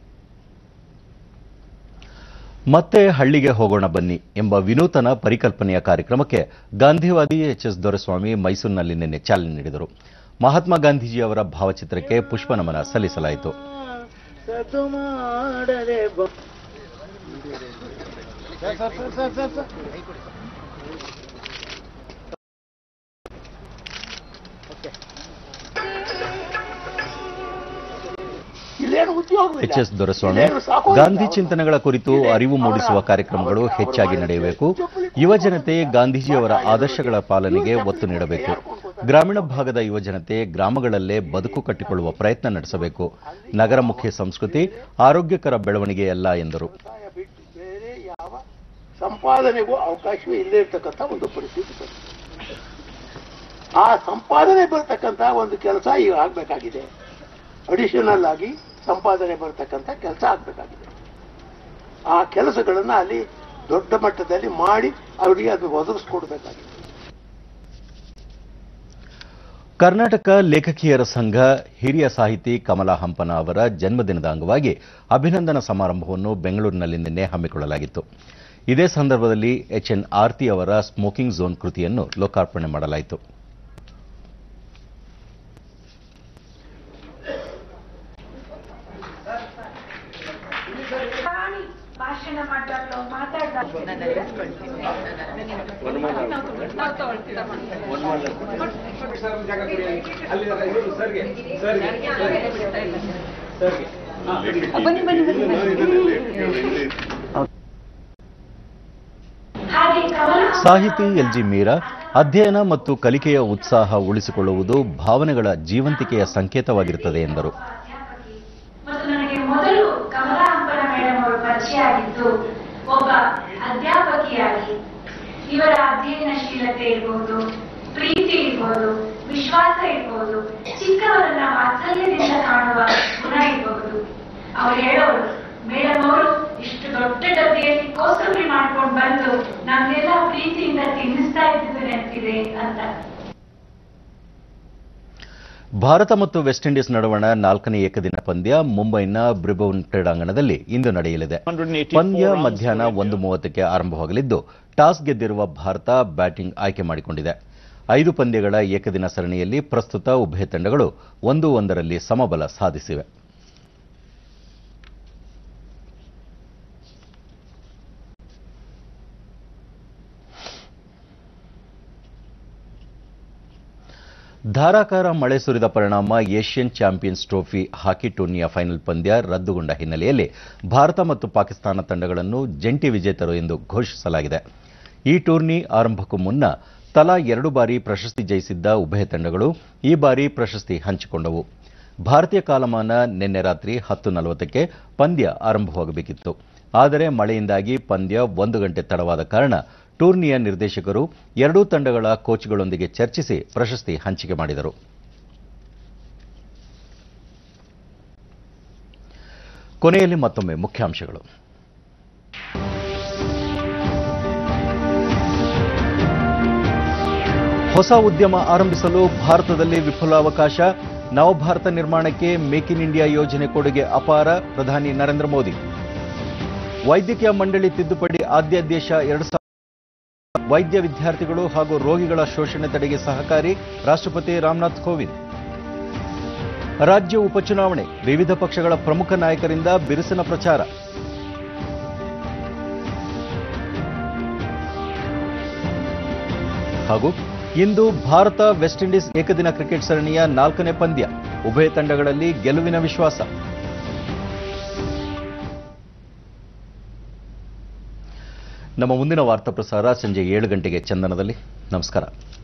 ಮತ್ತೆ ಹಳ್ಳಿಗೆ ಹೋಗೋಣ ಬನ್ನಿ ಎಂಬ ವಿನೂತನ ಪರಿಕಲ್ಪನೆಯ ಕಾರ್ಯಕ್ರಮಕ್ಕೆ ಗಾಂಧಿವಾದಿ ಎಚ್ ಎಸ್ ದೊರೆಸ್ವಾಮಿ ಮೈಸೂರಿನಲ್ಲಿ ನಿನ್ನೆ ಚಾಲನೆ ನೀಡಿದರು ಮಹಾತ್ಮ ಗಾಂಧೀಜಿಯವರ ಭಾವಚಿತ್ರಕ್ಕೆ ಪುಷ್ಪನಮನ ಸಲ್ಲಿಸಲಾಯಿತು ಸತು ಮಾಡದೆ ಬ- sir, sir, sir, sir, sir, sir. ಇಲ್ಲೇನು ಉದ್ಯೋಗ ಎಚ್ ಎಸ್ ದೊರೆಸ್ವಾಮಿ ಗಾಂಧಿ ಚಿಂತನೆಗಳ ಕುರಿತು ಅರಿವು ಮೂಡಿಸುವ ಕಾರ್ಯಕ್ರಮಗಳು ಹೆಚ್ಚಾಗಿ ನಡೆಯಬೇಕು ಯುವಜನತೆ ಗಾಂಧೀಜಿಯವರ ಆದರ್ಶಗಳ ಪಾಲನೆಗೆ ಒತ್ತು ನೀಡಬೇಕು ಗ್ರಾಮೀಣ ಭಾಗದ ಯುವಜನತೆ ಗ್ರಾಮಗಳಲ್ಲೇ ಬದುಕು ಕಟ್ಟಿಕೊಳ್ಳುವ ಪ್ರಯತ್ನ ನಡೆಸಬೇಕು ನಗರಮುಖಿ ಸಂಸ್ಕೃತಿ ಆರೋಗ್ಯಕರ ಬೆಳವಣಿಗೆಯಲ್ಲ ಎಂದರು ಬೇರೆ ಯಾವ ಸಂಪಾದನೆಗೂ ಅವಕಾಶವೇ ಇಲ್ಲೇ ಇರ್ತಕ್ಕಂಥ ಒಂದು ಪರಿಸ್ಥಿತಿ ಬಂದಿದೆ. ಆ ಸಂಪಾದನೆ ಬರ್ತಕ್ಕಂಥ ಒಂದು ಕೆಲಸ ಈಗ ಆಗಬೇಕಾಗಿದೆ ಅಡಿಷನಲ್ ಆಗಿ ಸಂಪಾದನೆ ಬರ್ತಕ್ಕಂಥ ಕೆಲಸ ಆಗಬೇಕಾಗಿದೆ ಆ ಕೆಲಸಗಳನ್ನು ಅಲ್ಲಿ ದೊಡ್ಡ ಮಟ್ಟದಲ್ಲಿ ಮಾಡಿ ಅವರಿಗೆ ಅದು ಒದಗಿಸ್ಕೊಡ್ಬೇಕಾಗಿದೆ ಕರ್ನಾಟಕ ಲೇಖಕಿಯರ ಸಂಘ ಹಿರಿಯ ಸಾಹಿತಿ ಕಮಲಾ ಹಂಪನ ಅವರ ಜನ್ಮದಿನದ ಅಂಗವಾಗಿ ಅಭಿನಂದನಾ ಸಮಾರಂಭವನ್ನು ಬೆಂಗಳೂರಿನಲ್ಲಿ ನಿನ್ನೆ ಹಮ್ಮಿಕೊಳ್ಳಲಾಗಿತ್ತು ಇದೇ ಸಂದರ್ಭದಲ್ಲಿ ಎಚ್ಎನ್ ಆರ್ತಿ ಅವರ ಸ್ಮೋಕಿಂಗ್ ಝೋನ್ ಕೃತಿಯನ್ನು ಲೋಕಾರ್ಪಣೆ ಮಾಡಲಾಯಿತು ಭಾಷಣ ಮಾಡಲು ಸಾಹಿತಿ ಎಲ್ಜಿ ಮೀರಾ ಅಧ್ಯಯನ ಮತ್ತು ಕಲಿಕೆಯ ಉತ್ಸಾಹ ಉಳಿಸಿಕೊಳ್ಳುವುದು ಭಾವನೆಗಳ ಜೀವಂತಿಕೆಯ ಸಂಕೇತವಾಗಿರುತ್ತದೆ ಎಂದರು ಮತ್ತು ನನಗೆ ಮೊದಲು ಕಮಲಾ ಹಂಪನ ಮೇಡಮ್ ಅವರು ಪರಿಚಯ ಆಗಿದ್ದು ಒಬ್ಬ ಅಧ್ಯಾಪಕಿಯಾಗಿ ಇವರ ಅಧ್ಯಯನಶೀಲತೆ ಇರ್ಬೋದು ಪ್ರೀತಿ ಇರ್ಬೋದು ವಿಶ್ವಾಸ ಇರ್ಬೋದು ಚಿಕ್ಕವರನ್ನ ವಾತ್ಸಲ್ಯದಿಂದ ಕಾಣುವ ಗುಣ ಇರಬಹುದು ಅವ್ರು ಹೇಳೋರು ಮೇಡಮ್ ಅವರು ಇಷ್ಟು ದೊಡ್ಡ ಡಬ್ಬಿಯಲ್ಲಿ ಕೋಸಂಬರಿ ಮಾಡ್ಕೊಂಡು ಬಂದು ನಮ್ಗೆಲ್ಲ ಪ್ರೀತಿಯಿಂದ ತಿನ್ನಿಸ್ತಾ ಇದ್ದಿದ್ದು ನೆನಪಿದೆ ಅಂತ ಭಾರತ ಮತ್ತು ವೆಸ್ಟ್ ಇಂಡೀಸ್ ನಡುವಣ ನಾಲ್ಕನೇ ಏಕದಿನ ಪಂದ್ಯ ಮುಂಬೈನ ಬ್ರಿಬೌನ್ ಕ್ರೀಡಾಂಗಣದಲ್ಲಿ ಇಂದು ನಡೆಯಲಿದೆ ಪಂದ್ಯ ಮಧ್ಯಾಹ್ನ ಒಂದು ಮೂವತ್ತಕ್ಕೆ ಆರಂಭವಾಗಲಿದ್ದು ಟಾಸ್ ಗೆದ್ದಿರುವ ಭಾರತ ಬ್ಯಾಟಿಂಗ್ ಆಯ್ಕೆ ಮಾಡಿಕೊಂಡಿದೆ ಐದು ಪಂದ್ಯಗಳ ಏಕದಿನ ಸರಣಿಯಲ್ಲಿ ಪ್ರಸ್ತುತ ಉಭಯ ತಂಡಗಳು ಒಂದು ಒಂದರಲ್ಲಿ ಸಮಬಲ ಸಾಧಿಸಿವೆ ಧಾರಾಕಾರ ಮಳೆ ಸುರಿದ ಪರಿಣಾಮ ಏಷ್ಯನ್ ಚಾಂಪಿಯನ್ಸ್ ಟ್ರೋಫಿ ಹಾಕಿ ಟೂರ್ನಿಯ ಫೈನಲ್ ಪಂದ್ಯ ರದ್ದುಗೊಂಡ ಹಿನ್ನೆಲೆಯಲ್ಲಿ ಭಾರತ ಮತ್ತು ಪಾಕಿಸ್ತಾನ ತಂಡಗಳನ್ನು ಜಂಟಿ ವಿಜೇತರು ಎಂದು ಘೋಷಿಸಲಾಗಿದೆ ಈ ಟೂರ್ನಿ ಆರಂಭಕ್ಕೂ ಮುನ್ನ ತಲಾ ಎರಡು ಬಾರಿ ಪ್ರಶಸ್ತಿ ಜಯಿಸಿದ್ದ ಉಭಯ ತಂಡಗಳು ಈ ಬಾರಿ ಪ್ರಶಸ್ತಿ ಹಂಚಿಕೊಂಡವು ಭಾರತೀಯ ಕಾಲಮಾನ ನಿನ್ನೆ ರಾತ್ರಿ ಹತ್ತು ನಲವತ್ತಕ್ಕೆ ಪಂದ್ಯ ಆರಂಭವಾಗಬೇಕಿತ್ತು ಆದರೆ ಮಳೆಯಿಂದಾಗಿ ಪಂದ್ಯ ಒಂದು ಗಂಟೆ ತಡವಾದ ಕಾರಣ ಟೂರ್ನಿಯ ನಿರ್ದೇಶಕರು ಎರಡೂ ತಂಡಗಳ ಕೋಚ್ಗಳೊಂದಿಗೆ ಚರ್ಚಿಸಿ ಪ್ರಶಸ್ತಿ ಹಂಚಿಕೆ ಮಾಡಿದರು ಕೊನೆಯಲ್ಲಿ ಮತ್ತೊಮ್ಮೆ ಮುಖ್ಯಾಂಶಗಳು ಹೊಸ ಉದ್ಯಮ ಆರಂಭಿಸಲು ಭಾರತದಲ್ಲಿ ವಿಪುಲ ಅವಕಾಶ ನವಭಾರತ ನಿರ್ಮಾಣಕ್ಕೆ ಮೇಕ್ ಇನ್ ಇಂಡಿಯಾ ಯೋಜನೆ ಕೊಡುಗೆ ಅಪಾರ ಪ್ರಧಾನಿ ನರೇಂದ್ರ ಮೋದಿ ವೈದ್ಯಕೀಯ ಮಂಡಳಿ ತಿದ್ದುಪಡಿ ಆದ್ಯಾದೇಶ ಎರಡು ಸಾವಿರ ವೈದ್ಯ ವಿದ್ಯಾರ್ಥಿಗಳು ಹಾಗೂ ರೋಗಿಗಳ ಶೋಷಣೆ ತಡೆಗೆ ಸಹಕಾರಿ ರಾಷ್ಟ್ರಪತಿ ರಾಮನಾಥ್ ಕೋವಿಂದ್ ರಾಜ್ಯ ಉಪಚುನಾವಣೆ ವಿವಿಧ ಪಕ್ಷಗಳ ಪ್ರಮುಖ ನಾಯಕರಿಂದ ಬಿರುಸಿನ ಪ್ರಚಾರ ಹಾಗೂ ಇಂದು ಭಾರತ ವೆಸ್ಟ್ ಇಂಡೀಸ್ ಏಕದಿನ ಕ್ರಿಕೆಟ್ ಸರಣಿಯ ನಾಲ್ಕನೇ ಪಂದ್ಯ ಉಭಯ ತಂಡಗಳಲ್ಲಿ ಗೆಲುವಿನ ವಿಶ್ವಾಸ ನಮ್ಮ ಮುಂದಿನ ವಾರ್ತಾ ಪ್ರಸಾರ ಸಂಜೆ ಏಳು ಗಂಟೆಗೆ ಚಂದನದಲ್ಲಿ ನಮಸ್ಕಾರ